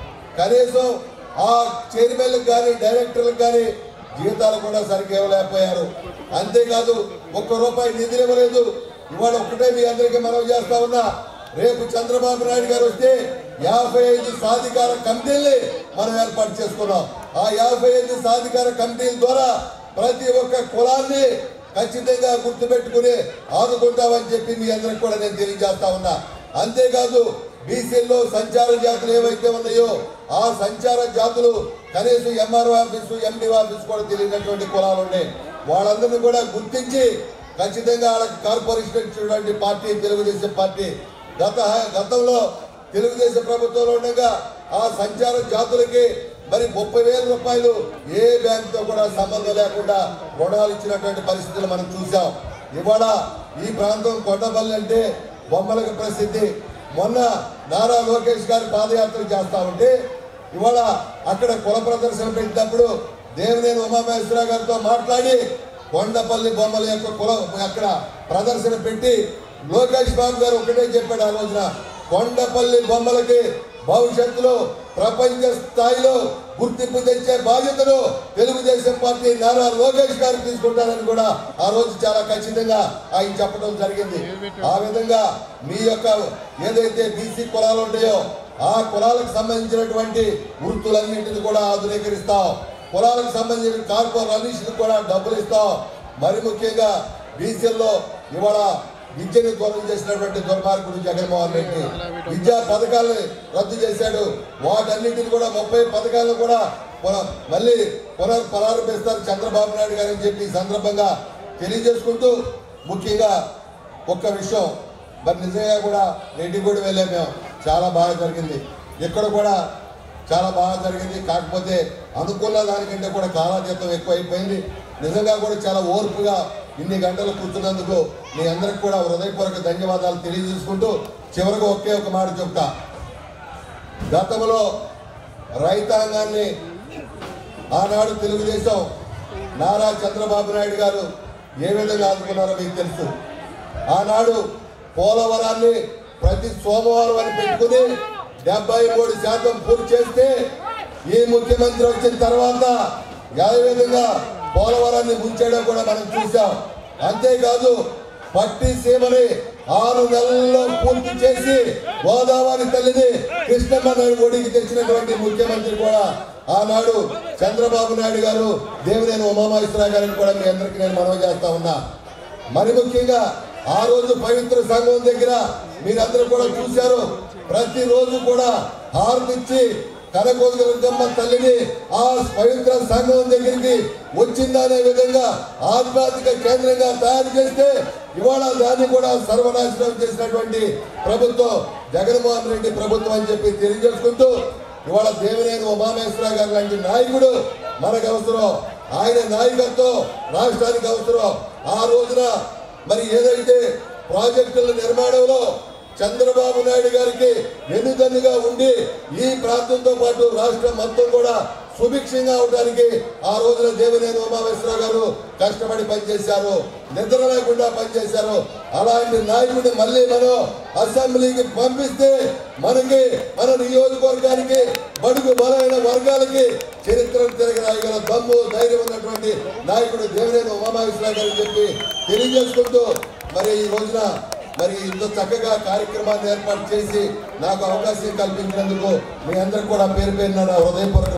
S11: కనీసం ఆ చైర్మన్లకు కానీ డైరెక్టర్లకు కానీ జీతాలు కూడా సరిగ్గా ఇవ్వలేకపోయారు అంతేకాదు ఒక్క రూపాయి నిధులు ఇవ్వలేదు ఇవాళ ఒక్కటే మీ అందరికీ మనవి చేస్తా ఉన్నా రేపు చంద్రబాబు నాయుడు గారు వస్తే యాభై ఐదు సాధికార కమిటీల్ని మనం ఏర్పాటు చేసుకున్నాం ఆ యాభై ఐదు సాధికార కమిటీల ద్వారా ప్రతి ఒక్క కులాన్ని ఖచ్చితంగా గుర్తుపెట్టుకుని ఆదుకుంటామని చెప్పి మీ అందరికి కూడా నేను తెలియజేస్తా ఉన్నా అంతేకాదు బీసీల్లో సంచార జాతులు ఏవైతే ఉన్నాయో ఆ సంచార జాతులు కనీసం ఎంఆర్ఓ ఆఫీసు ఎండి ఆఫీస్ కూడా తెలియనటువంటి కులాలు ఉన్నాయి వాళ్ళందరినీ కూడా గుర్తించి ఖచ్చితంగా వాళ్ళకి కార్పొరేషన్ ఇచ్చినటువంటి పార్టీ తెలుగుదేశం పార్టీ గత గతంలో తెలుగుదేశం ప్రభుత్వంలో ఉండగా ఆ సంచార జాతులకి మరి ముప్పై వేల రూపాయలు ఏ బ్యాంకుతో కూడా సంబంధం లేకుండా రుణాలు ఇచ్చినటువంటి పరిస్థితులు మనం చూసాం ఇవాళ ఈ ప్రాంతం కొండపల్లి అంటే బొమ్మలకు ప్రసిద్ధి మొన్న నారా లోకేష్ గారు పాదయాత్ర చేస్తా ఉంటే ఇవాళ అక్కడ కుల ప్రదర్శన పెట్టినప్పుడు దేవినేని ఉమామహేశ్వర గారితో మాట్లాడి కొండపల్లి బొమ్మల యొక్క కుల అక్కడ ప్రదర్శన పెట్టి లోకేష్ బాబు గారు ఒకటే చెప్పాడు ఆ రోజున కొండపల్లి బొమ్మలకి భవిష్యత్తులో ప్రపంచ స్థాయిలో గుర్తింపు తెచ్చే బాధ్యతను తెలుగుదేశం పార్టీ నారా లోకేష్ గారు తీసుకుంటారని కూడా ఆ రోజు చాలా ఖచ్చితంగా ఆయన చెప్పడం జరిగింది ఆ విధంగా మీ యొక్క ఏదైతే బీసీ కులాలు ఉంటాయో ఆ కులాలకు సంబంధించినటువంటి వృత్తులన్నింటిని కూడా ఆధునీకరిస్తాం కులాలకు సంబంధించిన కార్పొరేషన్లకు కూడా డబ్బులు ఇస్తాం మరి ముఖ్యంగా బీసీల్లో ఇవాళ విద్యను దూరం చేసినటువంటి దుర్మార్గుడు జగన్మోహన్ రెడ్డి విద్యా పథకాలను రద్దు చేశాడు వాటన్నిటిని కూడా ముప్పై పథకాలను కూడా పున- మళ్ళీ పునర్ ప్రారంభిస్తారు చంద్రబాబు నాయుడు గారు అని చెప్పి ఈ సందర్భంగా తెలియజేసుకుంటూ ముఖ్యంగా ఒక్క విషయం మరి నిజంగా కూడా రెడ్డిగూడి వెళ్ళాం మేము చాలా బాగా జరిగింది ఇక్కడ కూడా చాలా బాగా జరిగింది కాకపోతే అనుకున్న దానికంటే కూడా కాలాతీతం ఎక్కువ అయిపోయింది నిజంగా కూడా చాలా ఓర్పుగా ఇన్ని గంటలు కూర్చున్నందుకు మీ అందరికి కూడా హృదయపూర్వక ధన్యవాదాలు తెలియజేసుకుంటూ చివరికి ఒకే ఒక మాట చెప్తా గతంలో రైతాంగాన్ని ఆనాడు తెలుగుదేశం నారా చంద్రబాబు నాయుడు గారు ఏ విధంగా ఆదుకున్నారో మీకు తెలుసు ఆనాడు పోలవరాన్ని ప్రతి సోమవారం అని పెట్టుకుని డెబ్బై మూడు శాతం పూర్తి చేస్తే ఈ ముఖ్యమంత్రి వచ్చిన తర్వాత ఏ విధంగా పోలవరాన్ని ముంచేయడం కూడా మనం చూసాం అంతేకాదు పట్టి సీమని ఆరు నెలల్లో పూర్తి చేసి గోదావరి తల్లిని కృష్ణమ్మ నాయుడు ఒడికి తెచ్చినటువంటి ముఖ్యమంత్రి కూడా ఆనాడు చంద్రబాబు నాయుడు గారు దేవినేని ఉమామహేశ్వర గారిని కూడా మీ అందరికీ నేను మనవి చేస్తా ఉన్నా మరి ముఖ్యంగా ఆ రోజు పవిత్ర సంఘం దగ్గర మీరందరూ కూడా చూశారు ప్రతిరోజు కూడా హారతిచ్చి కనకోదుగమ్మ తల్లిని ఆ పవిత్ర సంఘం దగ్గరికి వచ్చిందనే విధంగా ఆధ్యాత్మిక కేంద్రంగా తయారు చేస్తే ఇవాళ దాన్ని కూడా సర్వనాశనం చేసినటువంటి ప్రభుత్వం జగన్మోహన్ రెడ్డి ప్రభుత్వం అని చెప్పి తెలియజేసుకుంటూ ఇవాళ దేవినేని ఉమామేశ్వర గారు లాంటి నాయకుడు మనకు అవసరం ఆయన నాయకత్వం రాష్ట్రానికి అవసరం ఆ రోజున మరి ఏదైతే ప్రాజెక్టుల నిర్మాణంలో చంద్రబాబు నాయుడు గారికి వెనుదన్నుగా ఉండి ఈ ప్రాంతంతో పాటు రాష్ట్రం మొత్తం కూడా సుభిక్షంగా అవడానికి ఆ రోజున దేవినేని ఉమామేశ్వర గారు కష్టపడి పనిచేశారు నిద్ర లేకుండా పనిచేశారు అలాంటి నాయకుడిని మళ్ళీ మనం అసెంబ్లీకి పంపిస్తే మనకి మన నియోజకవర్గానికి బడుగు బలమైన వర్గాలకి చరిత్రను తిరగరాయగల దమ్ము ధైర్యం ఉన్నటువంటి నాయకుడు దేవినేని ఉమామేశ్వర గారు చెప్పి తెలియజేసుకుంటూ మరి ఈ రోజున మరి ఇంత చక్కగా కార్యక్రమాన్ని ఏర్పాటు చేసి నాకు అవకాశం కల్పించినందుకు మీ అందరికి కూడా పేరు పేరున నా హృదయపూర్వక